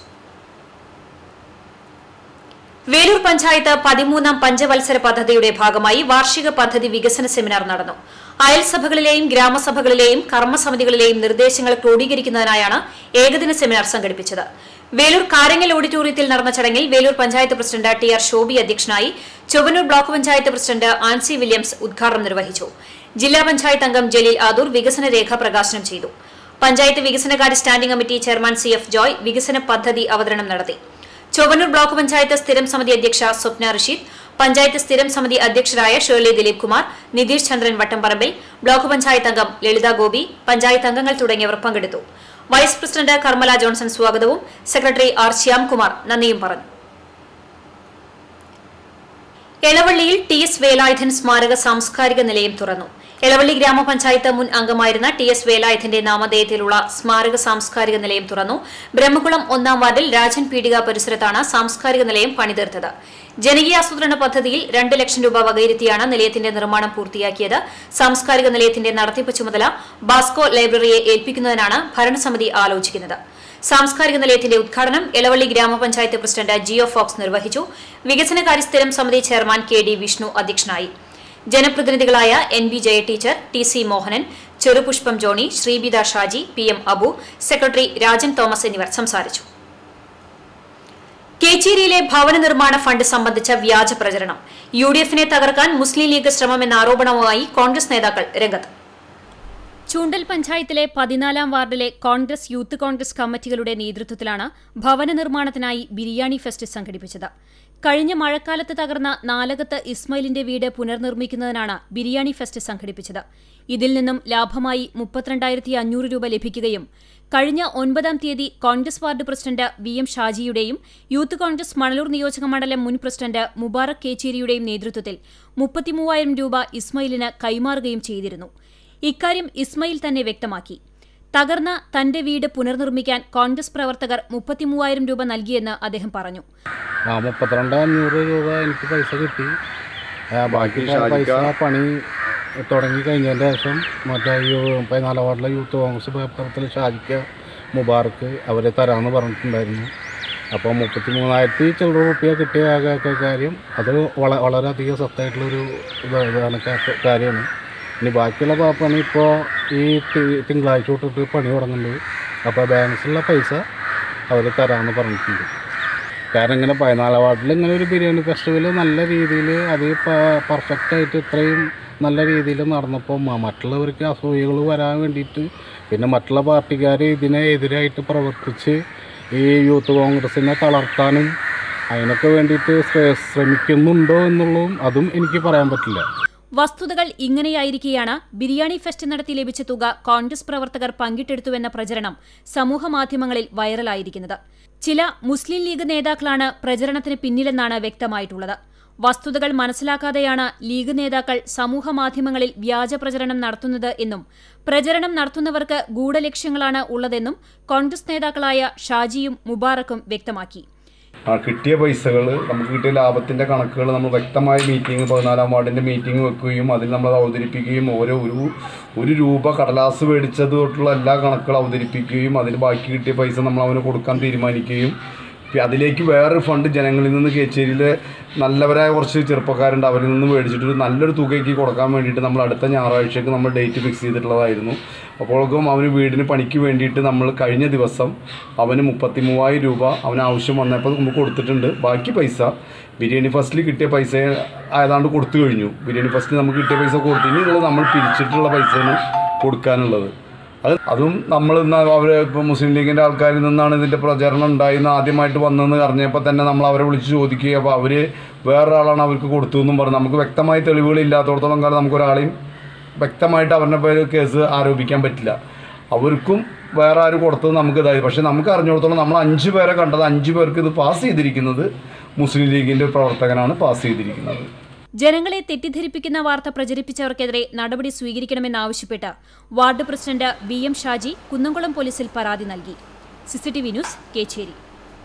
വേലൂർ പഞ്ചായത്ത് പതിമൂന്നാം പഞ്ചവത്സര പദ്ധതിയുടെ ഭാഗമായി വാർഷിക പദ്ധതി വികസന സെമിനാർ നടന്നു അയൽസഭകളിലെയും ഗ്രാമസഭകളിലെയും കർമ്മസമിതികളിലെയും നിർദ്ദേശങ്ങൾ ക്രോഡീകരിക്കുന്നതിനായാണ് ഏകദിന സെമിനാർ സംഘടിപ്പിച്ചത് വേലൂർ കാരങ്ങൽ ഓഡിറ്റോറിയത്തിൽ നടന്ന ചടങ്ങിൽ Velur panchayat president T R Shobhi അധ്യക്ഷനായി Chowwannur block panchayat president Ancy Williams ഉദ്ഘാടനം നിർവഹിച്ചു ജില്ലാ പഞ്ചായത്ത് അംഗം ജലീൽ ആദൂർ വികസന രേഖ പ്രകാശനം ചെയ്തു പഞ്ചായത്ത് വികസനകാര്യ standing committee chairman C F Joy വികസന പദ്ധതി അവതരണം നടത്തി ചൊവ്വന്നൂർ ബ്ലോക്ക് പഞ്ചായത്ത് സ്ഥിരം സമിതി അധ്യക്ഷ സ്വപ്ന റഷീദ് പഞ്ചായത്ത് സ്ഥിരം സമിതി അധ്യക്ഷരായ ഷേർലി ദിലീപ് കുമാർ നിതീഷ് ചന്ദ്രൻ വട്ടംപറമ്പിൽ ബ്ലോക്ക് പഞ്ചായത്ത് അംഗം ലളിത ഗോപി പഞ്ചായത്ത് അംഗങ്ങൾ തുടങ്ങിയവർ പങ്കെടുത്തു വൈസ് പ്രസിഡന്റ് കർമ്മല ജോൺസൺ സ്വാഗതവും സെക്രട്ടറി ആർ ശ്യാംകുമാർ നന്ദിയും പറഞ്ഞു എളവള്ളിയിൽ ടി എസ് വേലായുധൻ സ്മാരക സാംസ്കാരിക നിലയം തുറന്നു എളവള്ളി ഗ്രാമപഞ്ചായത്ത് മുൻ അംഗമായിരുന്ന ടി എസ് വേലായുധന്റെ നാമധേയത്തിലുള്ള സ്മാരക സാംസ്കാരിക നിലയം തുറന്നു ബ്രഹ്മകുളം ഒന്നാം വാർഡിൽ രാജൻ പീടിക പരിസരത്താണ് സാംസ്കാരിക നിലയം പണിതീർത്തത് ജനകീയാസൂത്രണ പദ്ധതിയിൽ രണ്ട് ലക്ഷം രൂപ വകയിരുത്തിയാണ് നിലയത്തിന്റെ നിർമ്മാണം പൂർത്തിയാക്കിയത് സാംസ്കാരിക നിലയത്തിന്റെ നടത്തിപ്പ് ചുമതല ബാസ്കോ ലൈബ്രറിയെ ഏൽപ്പിക്കുന്നതിനാണ് ഭരണസമിതി ആലോചിക്കുന്നത് സാംസ്കാരിക നിലയത്തിന്റെ ഉദ്ഘാടനം എളവള്ളി ഗ്രാമപഞ്ചായത്ത് പ്രസിഡന്റ് ജിയോ ഫോക്സ് നിർവഹിച്ചു വികസനകാര്യ സ്ഥിരം സമിതി ചെയർമാൻ കെ ഡി വിഷ്ണു അധ്യക്ഷനായി ജനപ്രതിനിധികളായ N B Jaya teacher T C Mohanan Cherupushpam Johny Sreebitha Shaji P M Abu secretary Rajan Thomas എന്നിവർ സംസാരിച്ചു കേച്ചേരിയിലെ ഭവന നിർമ്മാണ ഫണ്ട് സംബന്ധിച്ച വ്യാജ പ്രചരണം യു ഡി എഫിനെ തകർക്കാൻ മുസ്ലിം ലീഗ് ശ്രമമെന്ന ആരോപണവുമായി കോൺഗ്രസ് നേതാക്കൾ രംഗത്ത് ചൂണ്ടൽ പഞ്ചായത്തിലെ പതിനാലാം വാർഡിലെ കോൺഗ്രസ് യൂത്ത് കോൺഗ്രസ് കമ്മിറ്റികളുടെ നേതൃത്വത്തിലാണ് ഭവന നിർമ്മാണത്തിനായി ബിരിയാണി ഫെസ്റ്റ് സംഘടിപ്പിച്ചത് കഴിഞ്ഞ മഴക്കാലത്ത് തകർന്ന നാലകത്ത് ഇസ്മയിലിന്റെ വീട് പുനർനിർമ്മിക്കുന്നതിനാണ് ബിരിയാണി ഫെസ്റ്റ് സംഘടിപ്പിച്ചത് ഇതിൽ നിന്നും ലാഭമായി മുപ്പത്തിരണ്ടായിരത്തി അഞ്ഞൂറ് രൂപ ലഭിക്കുകയും കഴിഞ്ഞ ഒൻപതാം തീയതി Congress ward president V M ഷാജിയുടെയും യൂത്ത് കോൺഗ്രസ് മണലൂർ നിയോജക മണ്ഡലം മുൻ പ്രസിഡന്റ് മുബാറക് കേച്ചേരിയുടെയും നേതൃത്വത്തിൽ മുപ്പത്തിമൂവായിരം രൂപ ഇസ്മയിലിന് കൈമാറുകയും ചെയ്തിരുന്നു ഇക്കാര്യം ഇസ്മയിൽ തന്നെ വ്യക്തമാക്കി തകർന്ന തന്റെ വീട് പുനർനിർമ്മിക്കാൻ കോൺഗ്രസ് പ്രവർത്തകർ മുപ്പത്തിമൂവായിരം രൂപ നൽകിയെന്ന് അദ്ദേഹം പറഞ്ഞു ആ മുപ്പത്തിരണ്ട് അഞ്ഞൂറ് രൂപ എനിക്ക് പൈസ കിട്ടി ആ, ബാക്കി പൈസ പണി തുടങ്ങി കഴിഞ്ഞതിന് ശേഷം മറ്റേ ഈ പതിനാലാം വാർഡിലെ യൂത്ത് കോൺഗ്രസ് പ്രവർത്തനത്തിൽ ഷാജിക്ക മുബാർക്ക് അവരെ തരാമെന്ന് പറഞ്ഞിട്ടുണ്ടായിരുന്നു അപ്പോൾ മുപ്പത്തി മൂന്നായിരത്തി ചില്ലറ റുപ്യ കിട്ടിയ ആ ക- കാര്യം അത് വള വളരെയധികം സത്തായിട്ടുള്ളൊരു ഇത് ഇതാണ് കാ- കാര്യമാണ് ഇനി ബാക്കിയുള്ള പ- പണി ഇപ്പോൾ ഈ തി- തിങ്കളാഴ്ച തൊട്ടിട്ട് പണി തുടങ്ങുന്നുണ്ട് അപ്പോൾ ബാലൻസുള്ള പൈസ അവർ തരാമെന്ന് പറഞ്ഞിട്ടുണ്ട് കാരണം ഇങ്ങനെ പതിനാലാം വാർഡിൽ ഇങ്ങനെ ഒരു ബിരിയാണി ഫെസ്റ്റിവൽ നല്ല രീതിയിൽ അത് പെർഫെക്റ്റ് ആയിട്ട് ഇത്രയും നല്ല രീതിയിൽ നടന്നപ്പോൾ മ- മറ്റുള്ളവർക്ക് അസൂയകൾ വരാൻ വേണ്ടിയിട്ട് പിന്നെ മറ്റുള്ള പാർട്ടിക്കാർ ഇതിനെ എതിരായിട്ട് പ്രവർത്തിച്ച് ഈ യൂത്ത് കോൺഗ്രസിനെ തളർത്താനും അതിനൊക്കെ വേണ്ടിയിട്ട് ശ്ര- ശ്രമിക്കുന്നുണ്ടോ എന്നുള്ളതും അതും എനിക്ക് പറയാൻ പറ്റില്ല വസ്തുതകൾ ഇങ്ങനെയായിരിക്കെയാണ് ബിരിയാണി ഫെസ്റ്റ് നടത്തി ലഭിച്ച തുക കോൺഗ്രസ് പ്രവർത്തകർ പങ്കിട്ടെടുത്തുവെന്ന പ്രചരണം സമൂഹമാധ്യമങ്ങളിൽ വൈറലായിരിക്കുന്നത് ചില മുസ്ലിം ലീഗ് നേതാക്കളാണ് പ്രചരണത്തിന് പിന്നിലെന്നാണ് വ്യക്തമായിട്ടുള്ളത് വസ്തുതകൾ മനസ്സിലാക്കാതെയാണ് ലീഗ് നേതാക്കൾ സമൂഹമാധ്യമങ്ങളിൽ വ്യാജ പ്രചരണം നടത്തുന്നത് എന്നും പ്രചരണം നടത്തുന്നവർക്ക് ഗൂഢലക്ഷ്യങ്ങളാണ് ഉള്ളതെന്നും കോൺഗ്രസ് നേതാക്കളായ ഷാജിയും മുബാറക്കും വ്യക്തമാക്കി ആ കിട്ടിയ പൈസകൾ നമുക്ക് കിട്ടിയ ലാഭത്തിൻ്റെ കണക്കുകൾ നമ്മൾ വ്യക്തമായ മീറ്റിംഗ് പതിനാലാം വാർഡിൻ്റെ മീറ്റിംഗ് വെക്കുകയും അതിൽ നമ്മൾ അത് അവതരിപ്പിക്കുകയും ഓരോ ഒരു ഒരു രൂപ കടലാസ് മേടിച്ചത് തൊട്ടുള്ള എല്ലാ കണക്കുകളും അവതരിപ്പിക്കുകയും അതിന് ബാക്കി കിട്ടിയ പൈസ നമ്മൾ അവന് കൊടുക്കാൻ തീരുമാനിക്കുകയും പി- അതിലേക്ക് വേറൊരു ഫണ്ട് ജനങ്ങളിൽ നിന്ന് കേച്ചേരിയിലെ നല്ലവരായ കുറച്ച് ചെറുപ്പക്കാരുണ്ട് അവരിൽ നിന്ന് മേടിച്ചിട്ട് ഒരു നല്ലൊരു തുകയ്ക്ക് കൊടുക്കാൻ വേണ്ടിയിട്ട് നമ്മൾ അടുത്ത ഞായറാഴ്ചയ്ക്ക് നമ്മൾ ഡേറ്റ് ഫിക്സ് ചെയ്തിട്ടുള്ളതായിരുന്നു അപ്പോഴേക്കും അവന് വീടിന് പണിക്ക് വേണ്ടിയിട്ട് നമ്മൾ കഴിഞ്ഞ ദിവസം അവന് മുപ്പത്തി മൂവായിരം രൂപ അവന് ആവശ്യം വന്നപ്പോൾ നമുക്ക് കൊടുത്തിട്ടുണ്ട് ബാക്കി പൈസ ബിരിയാണി ഫസ്റ്റിൽ കിട്ടിയ പൈസ ആയതാണ്ട് കൊടുത്തു കഴിഞ്ഞു ബിരിയാണി ഫസ്റ്റിൽ നമുക്ക് കിട്ടിയ പൈസ കൊടുത്തു ഇനി ഉള്ളത് നമ്മൾ പിരിച്ചിട്ടുള്ള പൈസയാണ് കൊടുക്കാനുള്ളത് അത് അതും നമ്മൾ ഇന്ന് അവർ ഇപ്പോൾ മുസ്ലിം ലീഗിൻ്റെ ആൾക്കാരിൽ നിന്നാണ് ഇതിൻ്റെ പ്രചരണം ഉണ്ടായിന്ന് ആദ്യമായിട്ട് വന്നതെന്ന് അറിഞ്ഞപ്പോൾ തന്നെ നമ്മൾ അവരെ വിളിച്ച് ചോദിക്കുകയും അപ്പോൾ അവർ വേറൊരാളാണ് അവർക്ക് കൊടുത്തു എന്നും പറഞ്ഞു നമുക്ക് വ്യക്തമായ തെളിവുകൾ ഇല്ലാത്തടത്തോളം കാലം നമുക്ക് ഒരാളെയും വ്യക്തമായിട്ട് അവരുടെ പേര് കേസ് ആരോപിക്കാൻ പറ്റില്ല അവർക്കും വേറെ ആരും കൊടുത്തത് നമുക്ക് ഇതായി പക്ഷേ നമുക്ക് അറിഞ്ഞിടത്തോളം നമ്മൾ അഞ്ച് പേരെ കണ്ടത് അഞ്ച് പേർക്ക് ഇത് പാസ് ചെയ്തിരിക്കുന്നത് മുസ്ലിം ലീഗിൻ്റെ പ്രവർത്തകനാണ് പാസ് ചെയ്തിരിക്കുന്നത് ജനങ്ങളെ തെറ്റിദ്ധരിപ്പിക്കുന്ന വാർത്ത പ്രചരിപ്പിച്ചവർക്കെതിരെ നടപടി സ്വീകരിക്കണമെന്നാവശ്യപ്പെട്ട് ward president V M Shaji Kunnamkulam പോലീസിൽ പരാതി നൽകി സിസിടിവി ന്യൂസ് കേച്ചേരി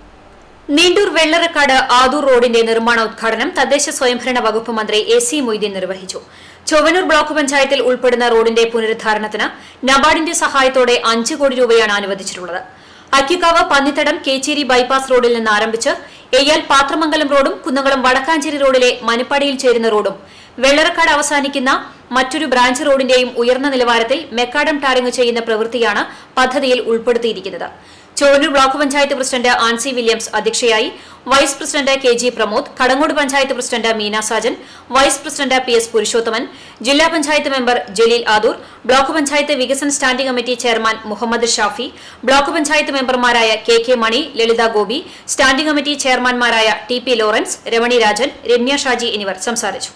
നീണ്ടൂർ വെള്ളറക്കാട് ആദൂർ റോഡിന്റെ നിർമ്മാണ ഉദ്ഘാടനം തദ്ദേശ സ്വയംഭരണ വകുപ്പ് മന്ത്രി എ സി മൊയ്തീൻ നിർവഹിച്ചു ചൊവ്വനൂർ ബ്ലോക്ക് പഞ്ചായത്തിൽ ഉൾപ്പെടുന്ന റോഡിന്റെ പുനരുദ്ധാരണത്തിന് നബാർഡിന്റെ സഹായത്തോടെ അഞ്ച് കോടി രൂപയാണ് അനുവദിച്ചിട്ടുള്ളത് അക്കിക്കാവ് പന്നിത്തടം കേച്ചേരി ബൈപ്പാസ് റോഡിൽ നിന്ന് ആരംഭിച്ച് എയ്യാൽ പാത്രമംഗലം റോഡും കുന്നംകുളം വടക്കാഞ്ചേരി റോഡിലെ മനപ്പാടിയിൽ ചേരുന്ന റോഡും വെള്ളറക്കാട് അവസാനിക്കുന്ന മറ്റൊരു ബ്രാഞ്ച് റോഡിന്റെയും ഉയർന്ന നിലവാരത്തിൽ മെക്കാഡം ടാറിംഗ് ചെയ്യുന്ന പ്രവൃത്തിയാണ് പദ്ധതിയിൽ ഉൾപ്പെടുത്തിയിരിക്കുന്നത് Chonoor block panchayat president Ancy Williams അധ്യക്ഷയായി vice president K G Pramod Kadangode panchayat president Meena Sajan vice president P S Purushothaman ജില്ലാ പഞ്ചായത്ത് മെമ്പർ ജലീൽ ആദൂർ ബ്ലോക്ക് പഞ്ചായത്ത് വികസന standing committee chairman Muhammad Shafi block panchayat മെമ്പർമാരായ K K Mani Lalitha Gopi standing committee ചെയർമാൻമാരായ T P Lawrence Ramani Rajan Ramya Shaji എന്നിവർ സംസാരിച്ചു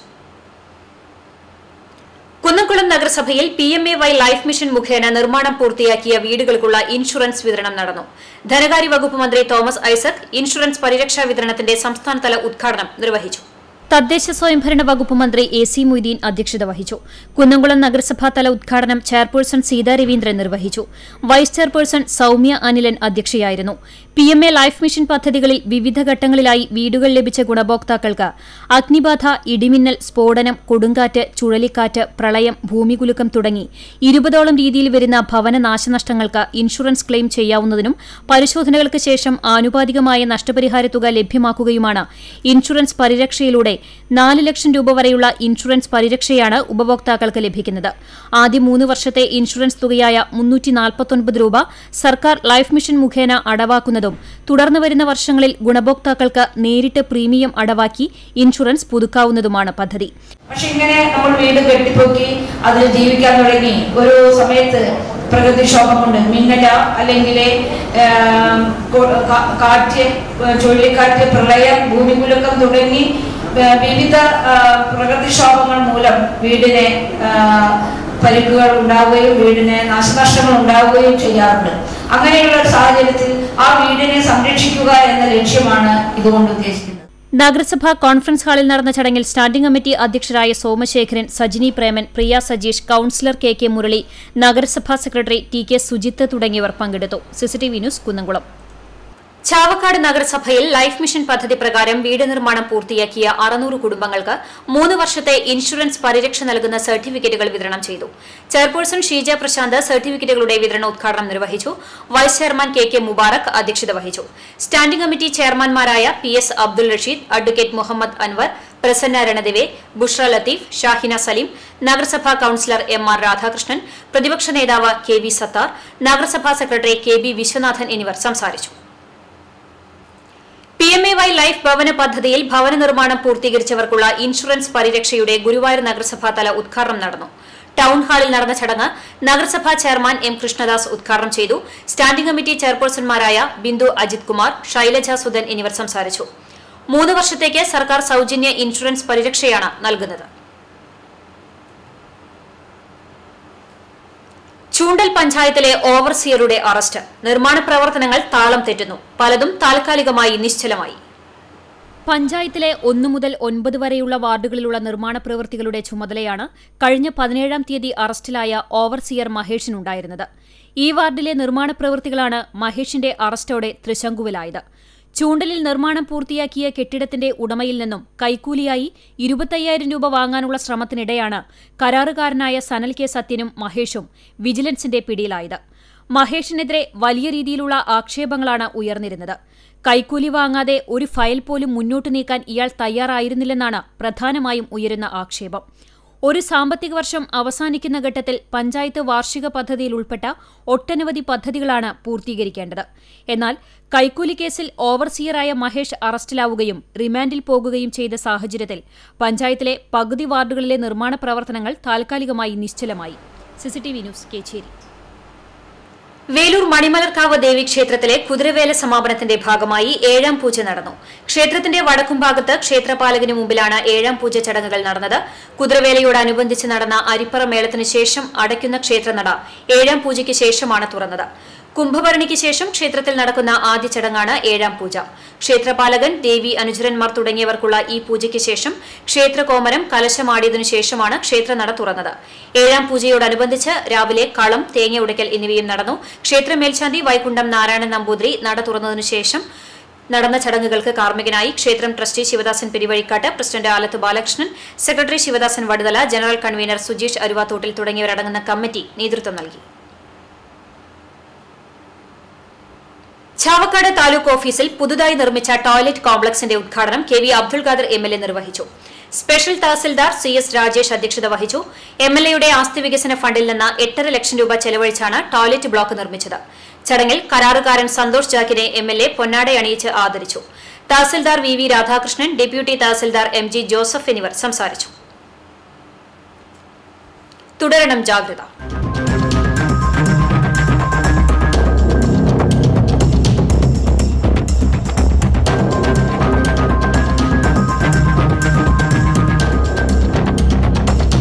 കുന്നംകുളം നഗരസഭയിൽ P M A Y life mission മുഖേന നിർമ്മാണം പൂർത്തിയാക്കിയ വീടുകൾക്കുള്ള ഇൻഷുറൻസ് വിതരണം നടന്നു ധനകാര്യ വകുപ്പ് മന്ത്രി തോമസ് ഐസക് ഇൻഷുറൻസ് പരിരക്ഷാ വിതരണത്തിന്റെ സംസ്ഥാനതല ഉദ്ഘാടനം നിർവഹിച്ചു തദ്ദേശ സ്വയംഭരണ വകുപ്പ് മന്ത്രി എ സി മൊയ്തീൻ അധ്യക്ഷത വഹിച്ചു കുന്നംകുളം നഗരസഭാതല ഉദ്ഘാടനം ചെയർപേഴ്സൺ സീതാ രവീന്ദ്രൻ നിർവഹിച്ചു വൈസ് ചെയർപേഴ്സൺ സൌമ്യ അനിലൻ അധ്യക്ഷയായിരുന്നു P M A life mission പദ്ധതികളിൽ വിവിധ ഘട്ടങ്ങളിലായി വീടുകൾ ലഭിച്ച ഗുണഭോക്താക്കൾക്ക് അഗ്നിബാധ ഇടിമിന്നൽ സ്ഫോടനം കൊടുങ്കാറ്റ് ചുഴലിക്കാറ്റ് പ്രളയം ഭൂമികുലുക്കം തുടങ്ങി ഇരുപതോളം രീതിയിൽ വരുന്ന ഭവന നാശനഷ്ടങ്ങൾക്ക് ഇൻഷുറൻസ് ക്ലെയിം ചെയ്യാവുന്നതിനും പരിശോധനകൾക്ക് ശേഷം ആനുപാതികമായ നഷ്ടപരിഹാര തുക ലഭ്യമാക്കുകയുമാണ് ഇൻഷുറൻസ് പരിരക്ഷയിലൂടെ നാല് ലക്ഷം രൂപ വരെയുള്ള ഇൻഷുറൻസ് പരിരക്ഷയാണ് ഉപഭോക്താക്കൾക്ക് ലഭിക്കുന്നത് ആദ്യ മൂന്ന് വർഷത്തെ ഇൻഷുറൻസ് തുകയായ മുന്നൂറ്റി നാൽപ്പത്തൊൻപത് രൂപ സർക്കാർ ലൈഫ് മിഷൻ മുഖേന അടവാക്കുന്നതും തുടർന്ന് വരുന്ന വർഷങ്ങളിൽ ഗുണഭോക്താക്കൾക്ക് നേരിട്ട് പ്രീമിയം അടവാക്കി ഇൻഷുറൻസ് പുതുക്കാവുന്നതുമാണ് പദ്ധതി പക്ഷെ ഇങ്ങനെ നമ്മൾ വീട് കെട്ടിപ്പൊക്കി അതിൽ ജീവിക്കാൻ തുടങ്ങി ഒരു സമയത്ത് പ്രകൃതിക്ഷോഭം കൊണ്ട് മിന്നല അല്ലെങ്കിൽ കാറ്റ് ചുഴലിക്കാറ്റ് പ്രളയം ഭൂമികുലുക്കം തുടങ്ങി ആ, വിവിധ ആ, പ്രകൃതിക്ഷോഭങ്ങൾ മൂലം വീടിന് ആ, പരിക്കുകൾ ഉണ്ടാവുകയും വീടിന് നാശനഷ്ടങ്ങൾ ഉണ്ടാവുകയും ചെയ്യാറുണ്ട് അങ്ങനെയുള്ള ഒരു സാഹചര്യത്തിൽ ആ വീടിനെ സംരക്ഷിക്കുക എന്ന ലക്ഷ്യമാണ് ഇതുകൊണ്ട് ഉദ്ദേശിക്കുന്നത് നഗരസഭാ കോൺഫറൻസ് ഹാളിൽ നടന്ന ചടങ്ങിൽ സ്റ്റാൻഡിംഗ് കമ്മിറ്റി അധ്യക്ഷരായ Somasekharan Sajini Preman Priya Sajeesh councillor K K Murali നഗരസഭാ സെക്രട്ടറി ടി കെ സുജിത്ത് തുടങ്ങിയവർ പങ്കെടുത്തു സിസിടിവി ന്യൂസ് കുന്നംകുളം ചാവക്കാട് നഗരസഭയിൽ ലൈഫ് മിഷൻ പദ്ധതി പ്രകാരം വീട് നിർമ്മാണം പൂർത്തിയാക്കിയ അറുന്നൂറ് കുടുംബങ്ങൾക്ക് മൂന്ന് വർഷത്തെ ഇൻഷുറൻസ് പരിരക്ഷ നൽകുന്ന സർട്ടിഫിക്കറ്റുകൾ വിതരണം ചെയ്തു ചെയർപേഴ്സൺ ഷീജ പ്രശാന്ത് സർട്ടിഫിക്കറ്റുകളുടെ വിതരണ ഉദ്ഘാടനം നിർവഹിച്ചു vice chairman K K Mubarak അധ്യക്ഷത വഹിച്ചു സ്റ്റാൻഡിംഗ് കമ്മിറ്റി ചെയർമാൻമാരായ P S Abdul Rasheed advocate Muhammad Anwar Prasanna Ranadive Bushra Latheef Shahina Saleem നഗരസഭാ കൌൺസിലർ എം ആർ രാധാകൃഷ്ണൻ പ്രതിപക്ഷ നേതാവ് കെ വി സത്താർ നഗരസഭാ സെക്രട്ടറി കെ ബി വിശ്വനാഥൻ എന്നിവർ സംസാരിച്ചു P M A Y life ഭവന പദ്ധതിയിൽ ഭവന നിർമ്മാണം പൂർത്തീകരിച്ചവർക്കുള്ള ഇൻഷുറൻസ് പരിരക്ഷയുടെ ഗുരുവായൂർ നഗരസഭാതല ഉദ്ഘാടനം നടന്നു ടൗൺ ഹാളിൽ നടന്ന ചടങ്ങ് നഗരസഭാ ചെയർമാൻ എം കൃഷ്ണദാസ് ഉദ്ഘാടനം ചെയ്തു സ്റ്റാൻഡിംഗ് കമ്മിറ്റി ചെയർപേഴ്സൺമാരായ ബിന്ദു അജിത് കുമാർ ശൈലജ സുധൻ എന്നിവർ സംസാരിച്ചു മൂന്ന് വർഷത്തേക്ക് സർക്കാർ സൌജന്യ ഇൻഷുറൻസ് പരിരക്ഷയാണ് നൽകുന്നത് ചൂണ്ടൽ പഞ്ചായത്തിലെ ഓവർസിയറുടെ അറസ്റ്റ് നിർമ്മാണ പ്രവർത്തനങ്ങൾ താളം തെറ്റുന്നു പലതും താൽക്കാലികമായി നിശ്ചലമായി പഞ്ചായത്തിലെ ഒന്നു മുതൽ ഒൻപത് വരെയുള്ള വാർഡുകളിലുള്ള നിർമ്മാണ പ്രവൃത്തികളുടെ ചുമതലയാണ് കഴിഞ്ഞ പതിനേഴാം തീയതി അറസ്റ്റിലായ ഓവർസിയർ മഹേഷിനുണ്ടായിരുന്നത് ഈ വാർഡിലെ നിർമ്മാണ പ്രവൃത്തികളാണ് മഹേഷിന്റെ അറസ്റ്റോടെ ത്രിശങ്കുവിലായത് ചൂണ്ടലിൽ നിർമ്മാണം പൂർത്തിയാക്കിയ കെട്ടിടത്തിന്റെ ഉടമയിൽ നിന്നും കൈക്കൂലിയായി ഇരുപത്തയ്യായിരം രൂപ വാങ്ങാനുള്ള ശ്രമത്തിനിടെയാണ് കരാറുകാരനായ സനൽ കെ സത്യനും മഹേഷും വിജിലൻസിന്റെ പിടിയിലായത് മഹേഷിനെതിരെ വലിയ രീതിയിലുള്ള ആക്ഷേപങ്ങളാണ് ഉയർന്നിരുന്നത് കൈക്കൂലി വാങ്ങാതെ ഒരു ഫയൽ പോലും മുന്നോട്ട് നീക്കാൻ ഇയാൾ തയ്യാറായിരുന്നില്ലെന്നാണ് പ്രധാനമായും ഉയരുന്ന ആക്ഷേപം ഒരു സാമ്പത്തിക വർഷം അവസാനിക്കുന്ന ഘട്ടത്തിൽ പഞ്ചായത്ത് വാർഷിക പദ്ധതിയിൽ ഉൾപ്പെട്ട ഒട്ടനവധി പദ്ധതികളാണ് പൂർത്തീകരിക്കേണ്ടത് എന്നാൽ കൈക്കൂലി കേസിൽ ഓവർസിയറായ മഹേഷ് അറസ്റ്റിലാവുകയും റിമാൻഡിൽ പോകുകയും ചെയ്ത സാഹചര്യത്തിൽ പഞ്ചായത്തിലെ പകുതി വാർഡുകളിലെ നിർമ്മാണ പ്രവർത്തനങ്ങൾ താൽക്കാലികമായി നിശ്ചലമായി സിസിടിവി ന്യൂസ് കേച്ചേരി വേലൂർ മണിമലർക്കാവ് ദേവി ക്ഷേത്രത്തിലെ കുതിരവേല സമാപനത്തിന്റെ ഭാഗമായി ഏഴാം പൂജ നടന്നു ക്ഷേത്രത്തിന്റെ വടക്കുംഭാഗത്ത് ക്ഷേത്രപാലകന് മുമ്പിലാണ് ഏഴാം പൂജ ചടങ്ങുകൾ നടന്നത് കുതിരവേലയോടനുബന്ധിച്ച് നടന്ന അരിപ്പറ മേളത്തിന് ശേഷം അടയ്ക്കുന്ന ക്ഷേത്രനട ഏഴാം പൂജയ്ക്ക് ശേഷമാണ് തുറന്നത് കുംഭഭരണിക്ക് ശേഷം ക്ഷേത്രത്തിൽ നടക്കുന്ന ആദ്യ ചടങ്ങാണ് ഏഴാം പൂജ ക്ഷേത്രപാലകൻ ദേവി അനുചരന്മാർ തുടങ്ങിയവർക്കുള്ള ഈ പൂജയ്ക്ക് ശേഷം ക്ഷേത്രകോമരം കലശമാടിയതിനു ശേഷമാണ് ക്ഷേത്രനട തുറന്നത് ഏഴാം പൂജയോടനുബന്ധിച്ച് രാവിലെ കളം തേങ്ങ ഉടയ്ക്കൽ എന്നിവയും നടന്നു ക്ഷേത്ര മേൽശാന്തി വൈകുണ്ഠം നാരായണൻ നമ്പൂതിരി നട തുറന്നതിനു ശേഷം നടന്ന ചടങ്ങുകൾക്ക് കാർമ്മികനായി ക്ഷേത്രം trustee Sivadasan Peruvazhikkattu president Alathu Balakrishnan secretary Sivadasan Vaduthala general convener Sujeesh Aruvathottil തുടങ്ങിയവരടങ്ങുന്ന കമ്മിറ്റി നേതൃത്വം നൽകി ചാവക്കാട് താലൂക്ക് ഓഫീസിൽ പുതുതായി നിർമ്മിച്ച ടോയ്ലറ്റ് കോംപ്ലക്സിന്റെ ഉദ്ഘാടനം K V Abdul Khader M L A നിർവഹിച്ചു special tahsildar C S Rajesh അധ്യക്ഷത വഹിച്ചു എം എൽ എയുടെ ആസ്തി വികസന ഫണ്ടിൽ നിന്ന് എട്ടര ലക്ഷം രൂപ ചെലവഴിച്ചാണ് ടോയ്ലറ്റ് ബ്ലോക്ക് നിർമ്മിച്ചത് ചടങ്ങിൽ കരാറുകാരൻ സന്തോഷ് ജാക്കിനെ എം എൽ എ പൊന്നാടയണിയിച്ച് ആദരിച്ചു tahsildar V V Radhakrishnan deputy tahsildar M G Joseph എന്നിവർ സംസാരിച്ചു തുടരണം ജാഗ്രത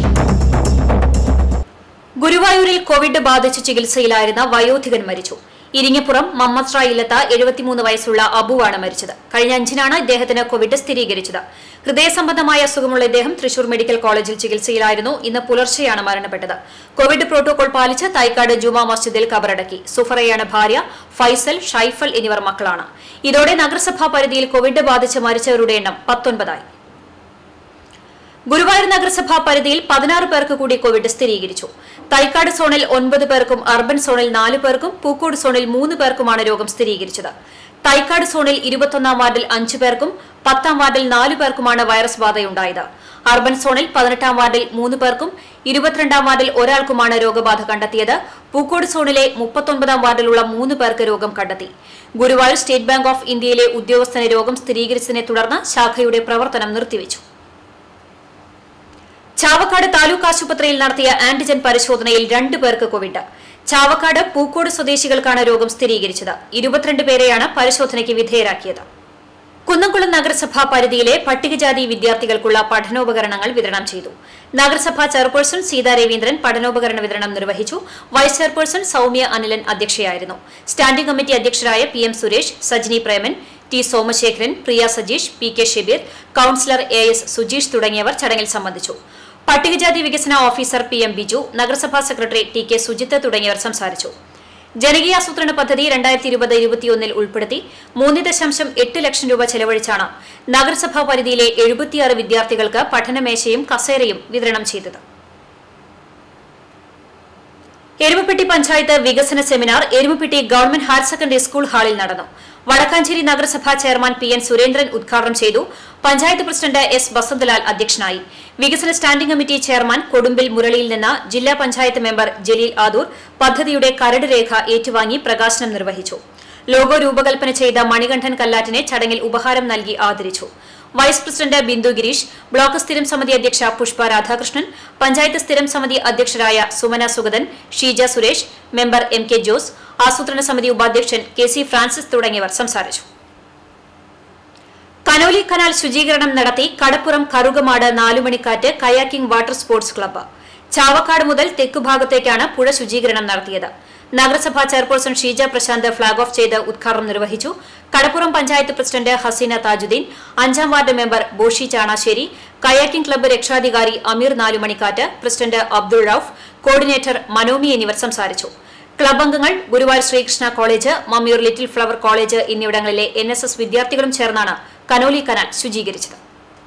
ഗുരുവായൂരിൽ കോവിഡ് ബാധിച്ച് ചികിത്സയിലായിരുന്ന വയോധികൻ മരിച്ചു ഇരിങ്ങപ്പുറം മമ്മത്ര ഇല്ലത്ത എഴുപത്തിമൂന്ന് വയസ്സുള്ള അബുവാണ് മരിച്ചത് കഴിഞ്ഞ അഞ്ചിനാണ് ഇദ്ദേഹത്തിന് കോവിഡ് സ്ഥിരീകരിച്ചത് ഹൃദയ സംബന്ധമായ അസുഖമുള്ള ഇദ്ദേഹം തൃശൂർ മെഡിക്കൽ കോളേജിൽ ചികിത്സയിലായിരുന്നു ഇന്ന് പുലർച്ചെയാണ് മരണപ്പെട്ടത് കോവിഡ് പ്രോട്ടോകോൾ പാലിച്ച് തൈക്കാട് ജുമാ മസ്ജിദിൽ കബറടക്കി സുഫറയാണ് ഭാര്യ ഫൈസൽ ഷൈഫൽ എന്നിവർ മക്കളാണ് ഇതോടെ നഗരസഭാ പരിധിയിൽ കോവിഡ് ബാധിച്ച് മരിച്ചവരുടെ എണ്ണം പത്തൊൻപതായി ഗുരുവായൂർ നഗരസഭാ പരിധിയിൽ പതിനാറ് പേർക്ക് കൂടി കോവിഡ് സ്ഥിരീകരിച്ചു തൈക്കാട് സോണിൽ ഒൻപത് പേർക്കും അർബൻ സോണിൽ നാല് പേർക്കും പൂക്കോട് സോണിൽ മൂന്ന് പേർക്കുമാണ് രോഗം സ്ഥിരീകരിച്ചത് തൈക്കാട് സോണിൽ ഇരുപത്തൊന്നാം വാർഡിൽ അഞ്ചു പേർക്കും പത്താം വാർഡിൽ നാലു പേർക്കുമാണ് വൈറസ് ബാധയുണ്ടായത് അർബൻ സോണിൽ പതിനെട്ടാം വാർഡിൽ മൂന്ന് പേർക്കും ഇരുപത്തിരണ്ടാം വാർഡിൽ ഒരാൾക്കുമാണ് രോഗബാധ കണ്ടെത്തിയത് പൂക്കോട് സോണിലെ മുപ്പത്തൊൻപതാം വാർഡിലുള്ള മൂന്ന് പേർക്ക് രോഗം കണ്ടെത്തി ഗുരുവായൂർ സ്റ്റേറ്റ് ബാങ്ക് ഓഫ് ഇന്ത്യയിലെ ഉദ്യോഗസ്ഥന് രോഗം സ്ഥിരീകരിച്ചതിനെ തുടർന്ന് ശാഖയുടെ പ്രവർത്തനം നിർത്തിവച്ചു ചാവക്കാട് താലൂക്ക് ആശുപത്രിയിൽ നടത്തിയ ആന്റിജൻ പരിശോധനയിൽ രണ്ടു പേർക്ക് കോവിഡ് ചാവക്കാട് പൂക്കോട് സ്വദേശികൾക്കാണ് രോഗം സ്ഥിരീകരിച്ചത് ഇരുപത്തിരണ്ട് പേരെയാണ് പരിശോധനയ്ക്ക് വിധേയരാക്കിയത് കുന്നംകുളം നഗരസഭാ പരിധിയിലെ പട്ടികജാതി വിദ്യാർത്ഥികൾക്കുള്ള പഠനോപകരണങ്ങൾ വിതരണം ചെയ്തു നഗരസഭാ ചെയർപേഴ്സൺ സീതാ രവീന്ദ്രൻ പഠനോപകരണ വിതരണം നിർവഹിച്ചു വൈസ് ചെയർപേഴ്സൺ സൌമ്യ അനിലൻ അധ്യക്ഷയായിരുന്നു സ്റ്റാൻഡിംഗ് കമ്മിറ്റി അധ്യക്ഷരായ P M Suresh Sajini Preman T Somasekharan Priya Sajeesh P K Shebeer councillor A S Sujeesh തുടങ്ങിയവർ ചടങ്ങിൽ സംബന്ധിച്ചു പട്ടികജാതി വികസന ഓഫീസർ പി എം ബിജു നഗരസഭാ സെക്രട്ടറി ടി കെ സുജിത്ത് തുടങ്ങിയവർ സംസാരിച്ചു ജനകീയാസൂത്രണ പദ്ധതി രണ്ടായിരത്തി ഇരുപത് ഇരുപത്തിയൊന്നിൽ ഉൾപ്പെടുത്തി മൂന്ന് ദശാംശം എട്ട് ലക്ഷം രൂപ ചെലവഴിച്ചാണ് നഗരസഭാ പരിധിയിലെ എഴുപത്തിയാറ് വിദ്യാർത്ഥികൾക്ക് പഠനമേശയും കസേരയും വിതരണം ചെയ്തത് എരുമപ്പെട്ടി പഞ്ചായത്ത് വികസന seminar Erumapetty government higher secondary school ഹാളിൽ നടന്നു വടക്കാഞ്ചേരി നഗരസഭാ ചെയർമാൻ പി എൻ സുരേന്ദ്രൻ ഉദ്ഘാടനം ചെയ്തു പഞ്ചായത്ത് പ്രസിഡന്റ് എസ് വസന്തലാൽ അധ്യക്ഷനായി വികസന സ്റ്റാൻഡിംഗ് കമ്മിറ്റി ചെയർമാൻ കൊടുമ്പിൽ മുരളിയിൽ നിന്ന് ജില്ലാ പഞ്ചായത്ത് മെമ്പർ ജലീൽ ആദൂർ പദ്ധതിയുടെ കരട് രേഖ ഏറ്റുവാങ്ങി പ്രകാശനം നിർവഹിച്ചു ലോഗോ രൂപകൽപ്പന ചെയ്ത മണികണ്ഠൻ കല്ലാറ്റിനെ ചടങ്ങിൽ ഉപഹാരം നൽകി ആദരിച്ചു vice president Bindu Gireesh block സ്ഥിരം സമിതി അധ്യക്ഷ പുഷ്പ രാധാകൃഷ്ണൻ പഞ്ചായത്ത് സ്ഥിരം സമിതി അധ്യക്ഷരായ Sumana Sugathan Sheeja Suresh member M K Jose ആസൂത്രണ സമിതി ഉപാധ്യക്ഷൻ കെ സി ഫ്രാൻസിസ് തുടങ്ങിയവർ സംസാരിച്ചു കനോലി കനാൽ ശുചീകരണം നടത്തി Kadappuram Karukamad Nalumanikkattu kayaking water sports club Chavakkad മുതൽ തെക്കുഭാഗത്തേക്കാണ് പുഴ ശുചീകരണം നടത്തിയത് നഗരസഭാ chairperson Sheeja Prashanth flag off ചെയ്ത് ഉദ്ഘാടനം നിർവഹിച്ചു കടപ്പുറം പഞ്ചായത്ത് പ്രസിഡന്റ് ഹസീന താജുദ്ദീൻ അഞ്ചാം ward member Boshi Chanassery kayaking club രക്ഷാധികാരി അമീർ നാലുമണിക്കാറ്റ് പ്രസിഡന്റ് അബ്ദുൾ റൌഫ് കോർഡിനേറ്റർ മനോമി എന്നിവർ സംസാരിച്ചു ക്ലബ് അംഗങ്ങൾ Guruvayur Sreekrishna college Mammiyur little flower college എന്നിവിടങ്ങളിലെ എൻ വിദ്യാർത്ഥികളും ചേർന്നാണ് കനോലി കനാൽ ശുചീകരിച്ചത്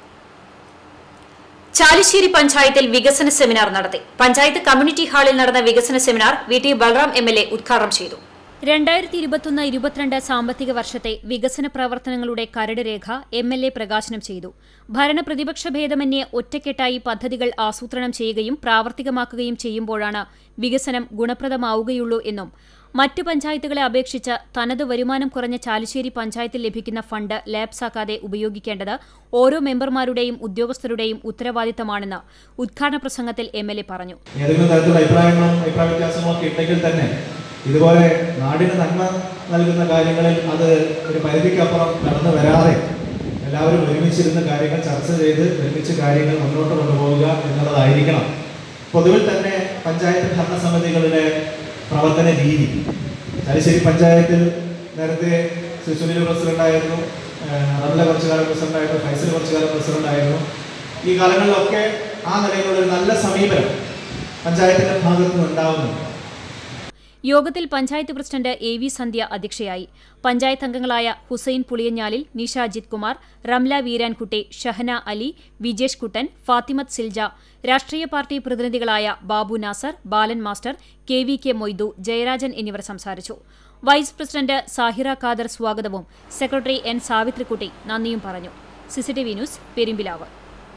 ചാലിശ്ശേരി പഞ്ചായത്തിൽ വികസന സെമിനാർ നടത്തി പഞ്ചായത്ത് കമ്മ്യൂണിറ്റി ഹാളിൽ നടന്ന വികസന seminar V T Balram M L A ഉദ്ഘാടനം ചെയ്തു രണ്ടായിരത്തി ഇരുപത്തൊന്ന് ഇരുപത്തിരണ്ട് സാമ്പത്തിക വർഷത്തെ വികസന പ്രവർത്തനങ്ങളുടെ കരട് രേഖ എം എൽ എ പ്രകാശനം ചെയ്തു ഭരണ പ്രതിപക്ഷ ഭേദമന്യേ ഒറ്റക്കെട്ടായി പദ്ധതികൾ ആസൂത്രണം ചെയ്യുകയും പ്രാവർത്തികമാക്കുകയും ചെയ്യുമ്പോഴാണ് വികസനം ഗുണപ്രദമാവുകയുള്ളൂ എന്നും മറ്റ് പഞ്ചായത്തുകളെ അപേക്ഷിച്ച് തനത് വരുമാനം കുറഞ്ഞ ചാലിശ്ശേരി പഞ്ചായത്തിൽ ലഭിക്കുന്ന ഫണ്ട് ലാപ്സാക്കാതെ ഉപയോഗിക്കേണ്ടത് ഓരോ മെമ്പർമാരുടെയും ഉദ്യോഗസ്ഥരുടെയും ഉത്തരവാദിത്തമാണെന്ന് ഉദ്ഘാടന പ്രസംഗത്തിൽ എം എൽ എ പറഞ്ഞു ഏതെങ്കിലും തരത്തിലുള്ള അഭിപ്രായങ്ങളും അഭിപ്രായ വ്യത്യാസങ്ങളും ഒക്കെ ഉണ്ടെങ്കിൽ തന്നെ ഇതുപോലെ നാടിന് നന്മ നൽകുന്ന കാര്യങ്ങളിൽ അത് ഒരു പരിധിക്കപ്പുറം കടന്നു വരാതെ എല്ലാവരും ഒരുമിച്ചിരുന്ന് കാര്യങ്ങൾ ചർച്ച ചെയ്ത് ഒരുമിച്ച് കാര്യങ്ങൾ മുന്നോട്ട് കൊണ്ടുപോവുക എന്നുള്ളതായിരിക്കണം പൊതുവിൽ തന്നെ പഞ്ചായത്ത് ഭരണസമിതികളുടെ പ്രവർത്തന രീതി തലശ്ശേരി പഞ്ചായത്തിൽ നേരത്തെ ശ്രീ സുനിൽ പ്രസിഡന്റായിരുന്നു റംല കുറച്ചു കാലം പ്രസിഡന്റായിരുന്നു ഫൈസൽ കുറച്ചു കാലം പ്രസിഡന്റായിരുന്നു ഈ കാലങ്ങളിലൊക്കെ ആ നിലയിലുള്ള ഒരു നല്ല സമീപനം പഞ്ചായത്തിന്റെ ഭാഗത്ത് നിന്ന് ഉണ്ടാവുന്നുണ്ട് യോഗത്തിൽ panchayat president A V Sandhya അധ്യക്ഷയായി പഞ്ചായത്ത് അംഗങ്ങളായ ഹുസൈൻ പുളിയഞ്ഞാലിൽ നിഷ അജിത് കുമാർ റംല വീരാൻകുട്ടി ഷഹന അലി വിജേഷ് കുട്ടൻ ഫാത്തിമത്ത് സിൽജ രാഷ്ട്രീയ പാർട്ടി പ്രതിനിധികളായ Babu Nasar Balan master K V K Moidu Jayarajan എന്നിവർ സംസാരിച്ചു വൈസ് പ്രസിഡന്റ് സാഹിറ ഖാദർ സ്വാഗതവും സെക്രട്ടറി എൻ സാവിത്രിക്കുട്ടി നന്ദിയും പറഞ്ഞു CCTV news Perumpilavu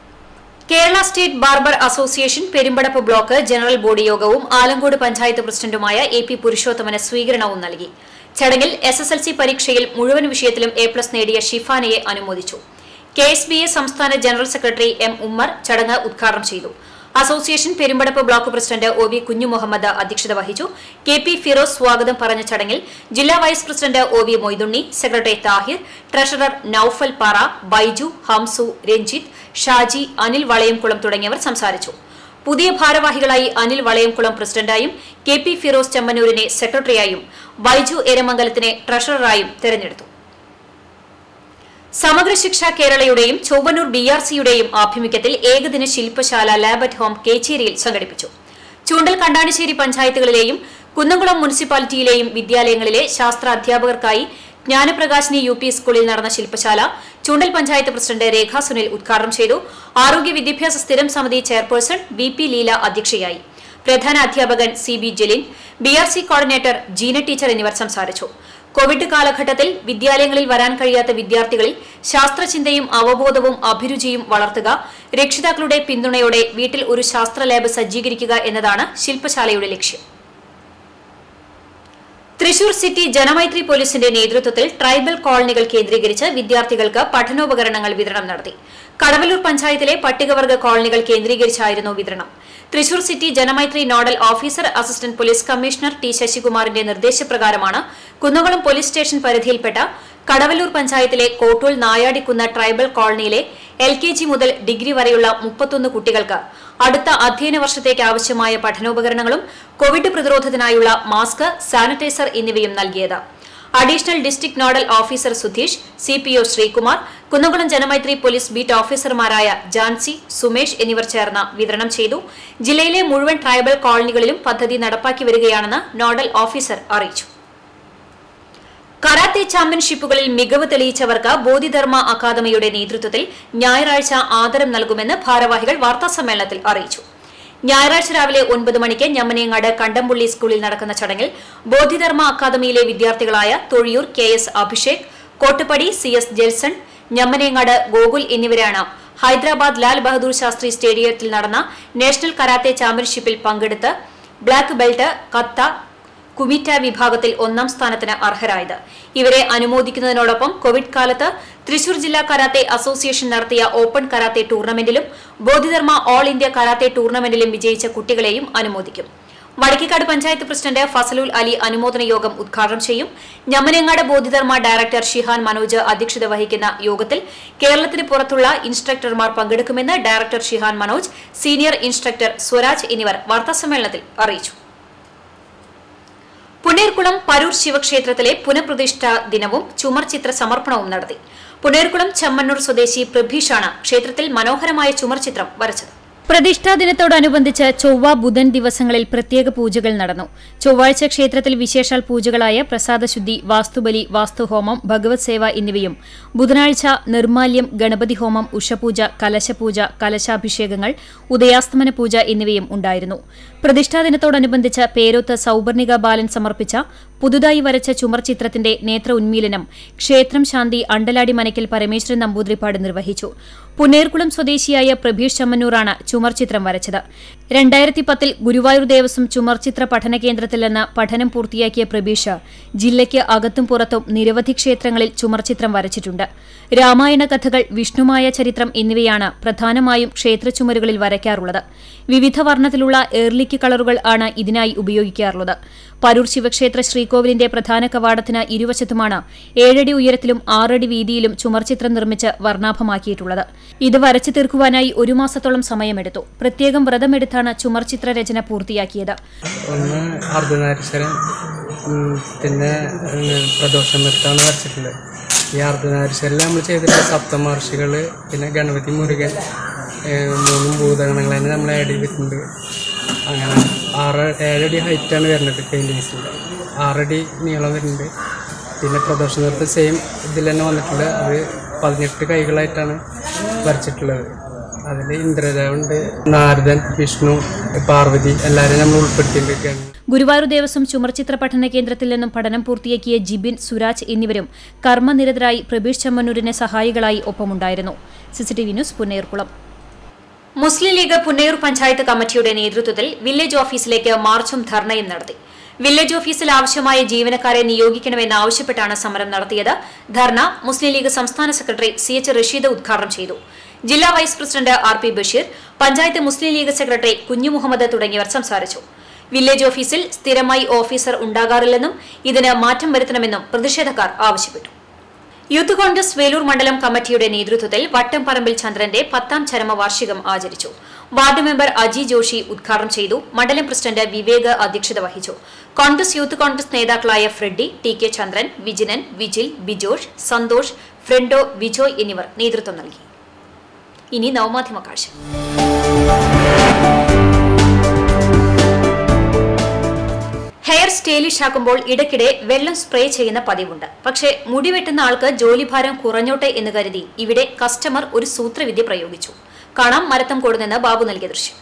Kerala state barber association Perumpadappu block general body യോഗവും ആലങ്കോട് പഞ്ചായത്ത് പ്രസിഡന്റുമായ എ പി പുരുഷോത്തമന് സ്വീകരണവും നൽകി ചടങ്ങിൽ എസ് എസ് എൽ സി പരീക്ഷയിൽ മുഴുവൻ വിഷയത്തിലും എ പ്ലസ് നേടിയ ഷിഫാനയെ അനുമോദിച്ചു കെ എസ് ബി എ സംസ്ഥാന ജനറൽ സെക്രട്ടറി എം ഉമ്മർ ചടങ്ങ് ഉദ്ഘാടനം ചെയ്തു association Perumpadappu block president O V Kunjumuhammed അധ്യക്ഷത വഹിച്ചു കെ പി ഫിറോസ് സ്വാഗതം പറഞ്ഞ ചടങ്ങിൽ ജില്ലാ vice president O V Moidunni secretary Thahir treasurer Noufal Para Baiju Hamsu Ranjith Shaji Anil Valayamkulam തുടങ്ങിയവർ സംസാരിച്ചു പുതിയ ഭാരവാഹികളായി അനിൽ വളയംകുളം പ്രസിഡന്റായും കെ പി ഫിറോസ് ചെമ്മന്നൂരിനെ സെക്രട്ടറിയായും ബൈജു എരമംഗലത്തിനെ ട്രഷററായും തെരഞ്ഞെടുത്തു സമഗ്ര ശിക്ഷ കേരളയുടെയും ചൊവ്വന്നൂർ ബി ആർ സിയുടെയും ആഭിമുഖ്യത്തിൽ ഏകദിന ശില്പശാല ലാബ് അറ്റ് ഹോം കേച്ചേരിയിൽ സംഘടിപ്പിച്ചു ചൂണ്ടൽ കണ്ടാണിശ്ശേരി പഞ്ചായത്തുകളിലെയും കുന്നംകുളം മുനിസിപ്പാലിറ്റിയിലെയും വിദ്യാലയങ്ങളിലെ ശാസ്ത്ര അധ്യാപകർക്കായി ജ്ഞാനപ്രകാശിനി യു പി സ്കൂളിൽ നടന്ന ശില്പശാല ചൂണ്ടൽ പഞ്ചായത്ത് പ്രസിഡന്റ് രേഖ സുനിൽ ഉദ്ഘാടനം ചെയ്തു ആരോഗ്യ വിദ്യാഭ്യാസ സ്ഥിരം സമിതി ചെയർപേഴ്സൺ വി പി ലീല അധ്യക്ഷയായി പ്രധാന അധ്യാപകൻ C B Jaleen B R C coordinator Jeena teacher എന്നിവർ സംസാരിച്ചു കോവിഡ് കാലഘട്ടത്തിൽ വിദ്യാലയങ്ങളിൽ വരാൻ കഴിയാത്ത വിദ്യാർത്ഥികളിൽ ശാസ്ത്രചിന്തയും അവബോധവും അഭിരുചിയും വളർത്തുക രക്ഷിതാക്കളുടെ പിന്തുണയോടെ വീട്ടിൽ ഒരു ശാസ്ത്ര ലാബ് സജ്ജീകരിക്കുക എന്നതാണ് ശില്പശാലയുടെ ലക്ഷ്യം തൃശൂർ സിറ്റി ജനമൈത്രി പോലീസിന്റെ നേതൃത്വത്തിൽ ട്രൈബൽ കോളനികൾ കേന്ദ്രീകരിച്ച് വിദ്യാർത്ഥികൾക്ക് പഠനോപകരണങ്ങൾ വിതരണം നടത്തി കടവലൂർ പഞ്ചായത്തിലെ പട്ടികവർഗ കോളനികൾ കേന്ദ്രീകരിച്ചായിരുന്നു വിതരണം Thrissur city Janamaithri nodal officer assistant police commissioner T ശശികുമാറിന്റെ നിർദ്ദേശപ്രകാരമാണ് കുന്നംകുളം പോലീസ് സ്റ്റേഷൻ പരിധിയിൽപ്പെട്ട കടവല്ലൂർ പഞ്ചായത്തിലെ കോട്ടൂൾ നായാടിക്കുന്ന ട്രൈബൽ കോളനിയിലെ എൽ കെ ജി മുതൽ ഡിഗ്രി വരെയുള്ള മുപ്പത്തൊന്ന് കുട്ടികൾക്ക് അടുത്ത അധ്യയന വർഷത്തേക്ക് ആവശ്യമായ പഠനോപകരണങ്ങളും കോവിഡ് പ്രതിരോധത്തിനായുള്ള മാസ്ക് സാനിറ്റൈസർ എന്നിവയും നൽകിയത് additional district nodal officer Sudheesh C P O Sreekumar Kunnamkulam Janamaithri police beat ഓഫീസർമാരായ ജാൻസി സുമേഷ് എന്നിവർ ചേർന്ന് വിതരണം ചെയ്തു ജില്ലയിലെ മുഴുവൻ ട്രൈബൽ കോളനികളിലും പദ്ധതി നടപ്പാക്കി വരികയാണെന്ന് നോഡൽ ഓഫീസർ അറിയിച്ചു കരാത്തെ ചാമ്പ്യൻഷിപ്പുകളിൽ മികവ് തെളിയിച്ചവർക്ക് ബോധിധർമ്മ അക്കാദമിയുടെ നേതൃത്വത്തിൽ ഞായറാഴ്ച ആദരം നൽകുമെന്ന് ഭാരവാഹികൾ വാർത്താസമ്മേളനത്തിൽ അറിയിച്ചു ഞായറാഴ്ച രാവിലെ ഒൻപത് മണിക്ക് ഞമ്മനേങ്ങാട് കണ്ടംപുള്ളി സ്കൂളിൽ നടക്കുന്ന ചടങ്ങിൽ ബോധിധർമ്മ അക്കാദമിയിലെ വിദ്യാർത്ഥികളായ Thozhiyur K S Abhishek Kottupadi C S Jelson ഞമ്മനേങ്ങാട് ഗോകുൽ എന്നിവരാണ് ഹൈദരാബാദ് ലാൽ ബഹദൂർ ശാസ്ത്രി സ്റ്റേഡിയത്തിൽ നടന്ന നാഷണൽ കരാത്തെ ചാമ്പ്യൻഷിപ്പിൽ പങ്കെടുത്ത് ബ്ലാക്ക് ബെൽറ്റ് കത്ത കുമിറ്റ വിഭാഗത്തിൽ ഒന്നാം സ്ഥാനത്തിന് അർഹരായത് ഇവരെ അനുമോദിക്കുന്നതിനോടൊപ്പം കോവിഡ് കാലത്ത് തൃശൂർ ജില്ലാ കരാത്തെ അസോസിയേഷൻ നടത്തിയ ഓപ്പൺ കരാത്തെ ടൂർണമെന്റിലും ബോധിധർമ്മ ഓൾ ഇന്ത്യ കരാത്തെ ടൂർണമെന്റിലും വിജയിച്ച കുട്ടികളെയും അനുമോദിക്കും വടക്കേക്കാട് പഞ്ചായത്ത് പ്രസിഡന്റ് ഫസലുൽ അലി അനുമോദന യോഗം ഉദ്ഘാടനം ചെയ്യും ഞമ്മനങ്ങാട് ബോധിധർമ്മ ഡയറക്ടർ ഷിഹാൻ മനോജ് അധ്യക്ഷത വഹിക്കുന്ന യോഗത്തിൽ കേരളത്തിന് പുറത്തുള്ള ഇൻസ്ട്രക്ടർമാർ പങ്കെടുക്കുമെന്ന് director shihan Manoj senior instructor Swaraj എന്നിവർ വാർത്താസമ്മേളനത്തിൽ അറിയിച്ചു പുനേർകുളം പരൂർ ശിവക്ഷേത്രത്തിലെ പുനഃപ്രതിഷ്ഠ ദിനവും ചുമർ ചിത്ര സമർപ്പണവും നടത്തി പുനേർകുളം ചെമ്മണ്ണൂർ സ്വദേശി പ്രഭീഷാണ് ക്ഷേത്രത്തിൽ മനോഹരമായ ചുമർ ചിത്രം വരച്ചത് പ്രതിഷ്ഠാ ദിനത്തോടനുബന്ധിച്ച് ചൊവ്വ ബുധൻ ദിവസങ്ങളിൽ പ്രത്യേക പൂജകൾ നടന്നു ചൊവ്വാഴ്ച ക്ഷേത്രത്തിൽ വിശേഷാൽ പൂജകളായ പ്രസാദശുദ്ധി വാസ്തുബലി വാസ്തുഹോമം ഭഗവത് സേവ എന്നിവയും ബുധനാഴ്ച നിർമാല്യം ഗണപതി ഹോമം ഉഷപൂജ കലശപൂജ കലശാഭിഷേകങ്ങൾ ഉദയാസ്തമന പൂജ എന്നിവയും ഉണ്ടായിരുന്നു പ്രതിഷ്ഠാ ദിനത്തോടനുബന്ധിച്ച് പേരോത്ത് സൗവർണിക ബാലൻ സമർപ്പിച്ച പുതുതായി വരച്ച ചുമർ ചിത്രത്തിന്റെ നേത്ര ഉന്മീലനം ക്ഷേത്രം ശാന്തി അണ്ടലാടി മനയ്ക്കൽ പരമേശ്വരൻ നമ്പൂതിരിപ്പാട് നിർവഹിച്ചു പുന്നേർകുളം സ്വദേശിയായ പ്രഭീഷ് ചമ്മന്നൂറാണ് ചുമർ ചിത്രം വരച്ചത് രണ്ടായിരത്തി പത്തിൽ ഗുരുവായൂർ ദേവസ്വം ചുമർ ചിത്ര പഠന കേന്ദ്രത്തിൽ നിന്ന് പഠനം പൂർത്തിയാക്കിയ പ്രഭീഷ് ജില്ലയ്ക്ക് അകത്തും പുറത്തും നിരവധി ക്ഷേത്രങ്ങളിൽ ചുമർ ചിത്രം വരച്ചിട്ടുണ്ട് രാമായണ കഥകൾ വിഷ്ണുമായ ചരിത്രം എന്നിവയാണ് പ്രധാനമായും ക്ഷേത്ര ചുമരുകളിൽ വരയ്ക്കാറുള്ളത് വിവിധ വർണ്ണത്തിലുള്ള ഏർലിക്ക് കളറുകൾ ആണ് ഇതിനായി ഉപയോഗിക്കാറുള്ളത് പരൂർ ശിവക്ഷേത്ര ശ്രീകോവിലിന്റെ പ്രധാന കവാടത്തിന് ഇരുവശത്തുമാണ് ഏഴടി ഉയരത്തിലും ആറടി വീതിയിലും ചുമർചിത്രം നിർമ്മിച്ച് വർണ്ണാഭമാക്കിയിട്ടുള്ളത് ഇത് വരച്ചു തീർക്കുവാനായി ഒരു മാസത്തോളം സമയമെടുത്തു പ്രത്യേകം വ്രതമെടുത്താണ് ചുമർചിത്ര രചന പൂർത്തിയാക്കിയത് ഒന്ന് അർദ്ധനാരീശ്വരൻ ഉം, പിന്നെ ഉം, പ്രദോഷം വരത്താണ് വരച്ചിട്ടുള്ളത് ഈ അർദ്ധനാരീശ്വരിൽ നമ്മൾ ചെയ്തിട്ടുള്ള സപ്തമഹർഷികൾ പിന്നെ ഗണപതി മുരുകൻ ഏഹ്, മൂന്നും ഭൂതഗണങ്ങൾ തന്നെ നമ്മൾ ആഡ് ചെയ്തിട്ടുണ്ട് അങ്ങനെ ആറ് ഏഴടി ഹൈറ്റാണ് വരുന്നത് പെയിൻറ്റിങ്സിൽ ആറടി നീളം വരുന്നുണ്ട് പിന്നെ പ്രദോഷ നൃത്തം സെയിം ഇതിൽ തന്നെ വന്നിട്ടുണ്ട് അത് പതിനെട്ട് കൈകളായിട്ടാണ് വരച്ചിട്ടുള്ളത് അതിൽ ഇന്ദ്രദേവുണ്ട് നാരദൻ വിഷ്ണു പാർവതി എല്ലാവരെയും നമ്മൾ ഉൾപ്പെടുത്തിയിരിക്കുകയാണ് ഗുരുവായൂർ ദേവസ്വം ചുമർചിത്ര പഠന കേന്ദ്രത്തിൽ നിന്നും പഠനം പൂർത്തിയാക്കിയ ജിബിൻ സുരാജ് എന്നിവരും കർമ്മനിരതരായി പ്രബീഷ് ചമ്മന്നൂരിന് സഹായികളായി ഒപ്പമുണ്ടായിരുന്നു സിസിടിവി ന്യൂസ് പുന്നേർകുളം മുസ്ലിം ലീഗ് പുന്നയൂർ പഞ്ചായത്ത് കമ്മിറ്റിയുടെ നേതൃത്വത്തിൽ വില്ലേജ് ഓഫീസിലേക്ക് മാർച്ചും ധർണയും നടത്തി വില്ലേജ് ഓഫീസിൽ ആവശ്യമായ ജീവനക്കാരെ നിയോഗിക്കണമെന്നാവശ്യപ്പെട്ടാണ് സമരം നടത്തിയത് ധർണ മുസ്ലിം ലീഗ് സംസ്ഥാന സെക്രട്ടറി സി എച്ച് റഷീദ് ഉദ്ഘാടനം ചെയ്തു ജില്ലാ vice president R P Basheer panchayat Muslim League secretary Kunju Muhammad തുടങ്ങിയവർ സംസാരിച്ചു വില്ലേജ് ഓഫീസിൽ സ്ഥിരമായി ഓഫീസർ ഉണ്ടാകാറില്ലെന്നും ഇതിന് മാറ്റം വരുത്തണമെന്നും പ്രതിഷേധക്കാർ ആവശ്യപ്പെട്ടു യൂത്ത് കോൺഗ്രസ് വേലൂർ മണ്ഡലം കമ്മിറ്റിയുടെ നേതൃത്വത്തിൽ വട്ടംപറമ്പിൽ ചന്ദ്രന്റെ പത്താം ചരമവാർഷികം ആചരിച്ചു വാർഡ് മെമ്പർ അജി ജോഷി ഉദ്ഘാടനം ചെയ്തു മണ്ഡലം പ്രസിഡന്റ് വിവേക് അധ്യക്ഷത വഹിച്ചു കോൺഗ്രസ് യൂത്ത് കോൺഗ്രസ് നേതാക്കളായ ഫ്രെഡി ടി കെ ചന്ദ്രൻ വിജിനൻ വിജിൽ ബിജോഷ് സന്തോഷ് ഫ്രെൻഡോ വിജോയ് എന്നിവർ നേതൃത്വം നൽകി ഇനി നവമാധ്യമ കാഴ്ച ഹെയർ സ്റ്റൈലിഷ് ആക്കുമ്പോൾ ഇടയ്ക്കിടെ വെള്ളം സ്പ്രേ ചെയ്യുന്ന പതിവുണ്ട് പക്ഷേ മുടി വെട്ടുന്ന ആൾക്ക് ജോലിഭാരം കുറഞ്ഞോട്ടെ എന്ന് കരുതി ഇവിടെ കസ്റ്റമർ ഒരു സൂത്രവിദ്യ പ്രയോഗിച്ചു കാണാം മരത്തം കൊടുന്നെന്ന് ബാബു നൽകിയ ദൃശ്യം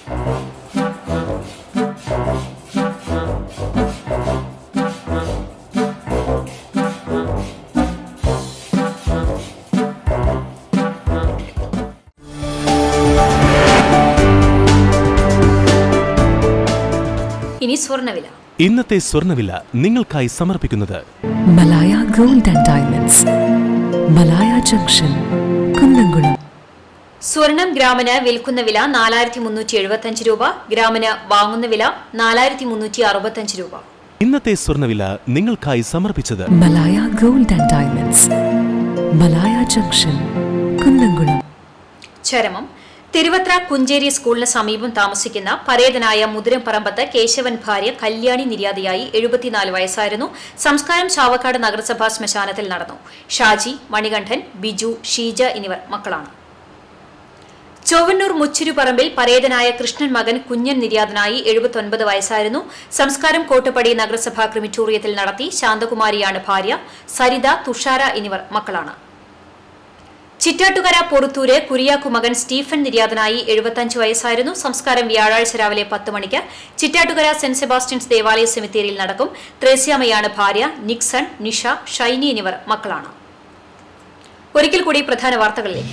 ഇനി സ്വർണ്ണവില ഇന്നത്തെ സ്വർണ്ണവില നിങ്ങൾക്കായി സമർപ്പിക്കുന്നത് Malaya gold and diamonds Malaya junction Kunnamkulam സ്വർണം ഗ്രാമിന് വിൽക്കുന്ന വില നാലായിരത്തി മുന്നൂറ്റി എഴുപത്തഞ്ച് രൂപ ഗ്രാമിന് വാങ്ങുന്ന വില നാലായിരത്തി മുന്നൂറ്റി അറുപത്തഞ്ച് രൂപ ഇന്നത്തെ സ്വർണ്ണവില നിങ്ങൾക്കായി സമർപ്പിച്ചത് Malaya gold and diamonds Malaya junction Kunnamkulam ചരമം തിരുവത്ര കുഞ്ചേരി സ്കൂളിന് സമീപം താമസിക്കുന്ന പരേതനായ മുതിരംപറമ്പത്ത് കേശവൻ ഭാര്യ കല്യാണി നിര്യാതയായി എഴുപത്തിനാല് വയസ്സായിരുന്നു സംസ്കാരം ചാവക്കാട് നഗരസഭാ ശ്മശാനത്തിൽ നടന്നു ഷാജി മണികണ്ഠൻ ബിജു ഷീജ എന്നിവർ മക്കളാണ് ചൊവ്വന്നൂർ മുച്ചിരുപറമ്പിൽ പരേതനായ കൃഷ്ണൻ മകൻ കുഞ്ഞൻ നിര്യാതനായി എഴുപത്തൊൻപത് വയസ്സായിരുന്നു സംസ്കാരം കോട്ടപ്പടി നഗരസഭാ ക്രിമിറ്റോറിയത്തിൽ നടത്തി ശാന്തകുമാരിയാണ് ഭാര്യ സരിത തുഷാര എന്നിവർ മക്കളാണ് ചിറ്റാട്ടുകര പൊറുത്തൂര് കുരിയാക്കു മകൻ സ്റ്റീഫൻ നിര്യാതനായി എഴുപത്തഞ്ച് വയസ്സായിരുന്നു സംസ്കാരം വ്യാഴാഴ്ച രാവിലെ പത്ത് മണിക്ക് ചിറ്റാട്ടുകര സെന്റ് സെബാസ്റ്റ്യൻസ് ദേവാലയ സെമിത്തേരിയിൽ നടക്കും ത്രേസ്യാമയാണ് ഭാര്യ നിക്സൺ നിഷ ഷൈനി എന്നിവർ മക്കളാണ് ഒരിക്കൽ കൂടി പ്രധാന വാർത്തകളിലേക്ക്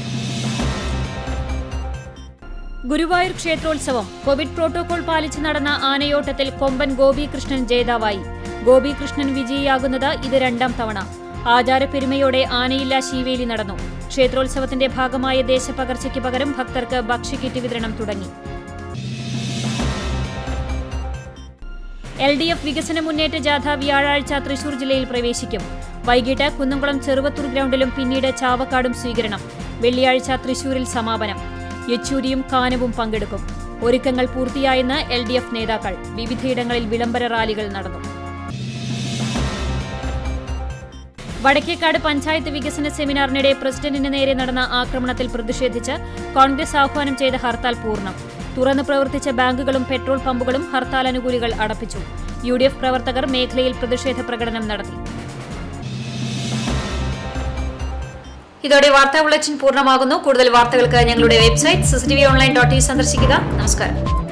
ഗുരുവായൂർ ക്ഷേത്രോത്സവം കോവിഡ് പ്രോട്ടോകോൾ പാലിച്ച് നടന്ന ആനയോട്ടത്തിൽ കൊമ്പൻ ഗോപികൃഷ്ണൻ ജേതാവായി ഗോപികൃഷ്ണൻ വിജയിയാകുന്നത് ഇത് രണ്ടാം തവണ ആചാരപ്പെരുമയോടെ ആനയില്ലാ ശീവേലി നടന്നു ക്ഷേത്രോത്സവത്തിന്റെ ഭാഗമായ ദേശപകർച്ചയ്ക്ക് പകരം ഭക്തർക്ക് ഭക്ഷ്യക്കിറ്റ് വിതരണം തുടങ്ങി എൽ ഡി എഫ് വികസന മുന്നേറ്റ ജാഥ വ്യാഴാഴ്ച തൃശൂർ ജില്ലയിൽ പ്രവേശിക്കും വൈകിട്ട് കുന്നംകുളം ചെറുവത്തൂർ ഗ്രൗണ്ടിലും പിന്നീട് ചാവക്കാടും സ്വീകരണം വെള്ളിയാഴ്ച തൃശൂരിൽ സമാപനം യെച്ചൂരിയും കാനവും പങ്കെടുക്കും ഒരുക്കങ്ങൾ പൂർത്തിയായെന്ന് എൽ ഡി എഫ് നേതാക്കൾ വിവിധയിടങ്ങളിൽ വിളംബര റാലികൾ നടന്നു വടക്കേക്കാട് പഞ്ചായത്ത് വികസന സെമിനാറിനിടെ പ്രസിഡന്റിന് നേരെ നടന്ന ആക്രമണത്തിൽ പ്രതിഷേധിച്ച് കോൺഗ്രസ് ആഹ്വാനം ചെയ്ത ഹർത്താൽ പൂർണ്ണം തുറന്നു പ്രവർത്തിച്ച ബാങ്കുകളും പെട്രോൾ പമ്പുകളും ഹർത്താൽ അനുകൂലികൾ അടപ്പിച്ചു യു ഡി എഫ് പ്രവർത്തകർ മേഖലയിൽ പ്രതിഷേധ പ്രകടനം നടത്തി ഇതോടെ വാർത്താ ബുള്ളറ്റിൻ പൂർണ്ണമാകുന്നു കൂടുതൽ വാർത്തകൾക്ക് ഞങ്ങളുടെ website CCTV online dot E സന്ദർശിക്കുക നമസ്കാരം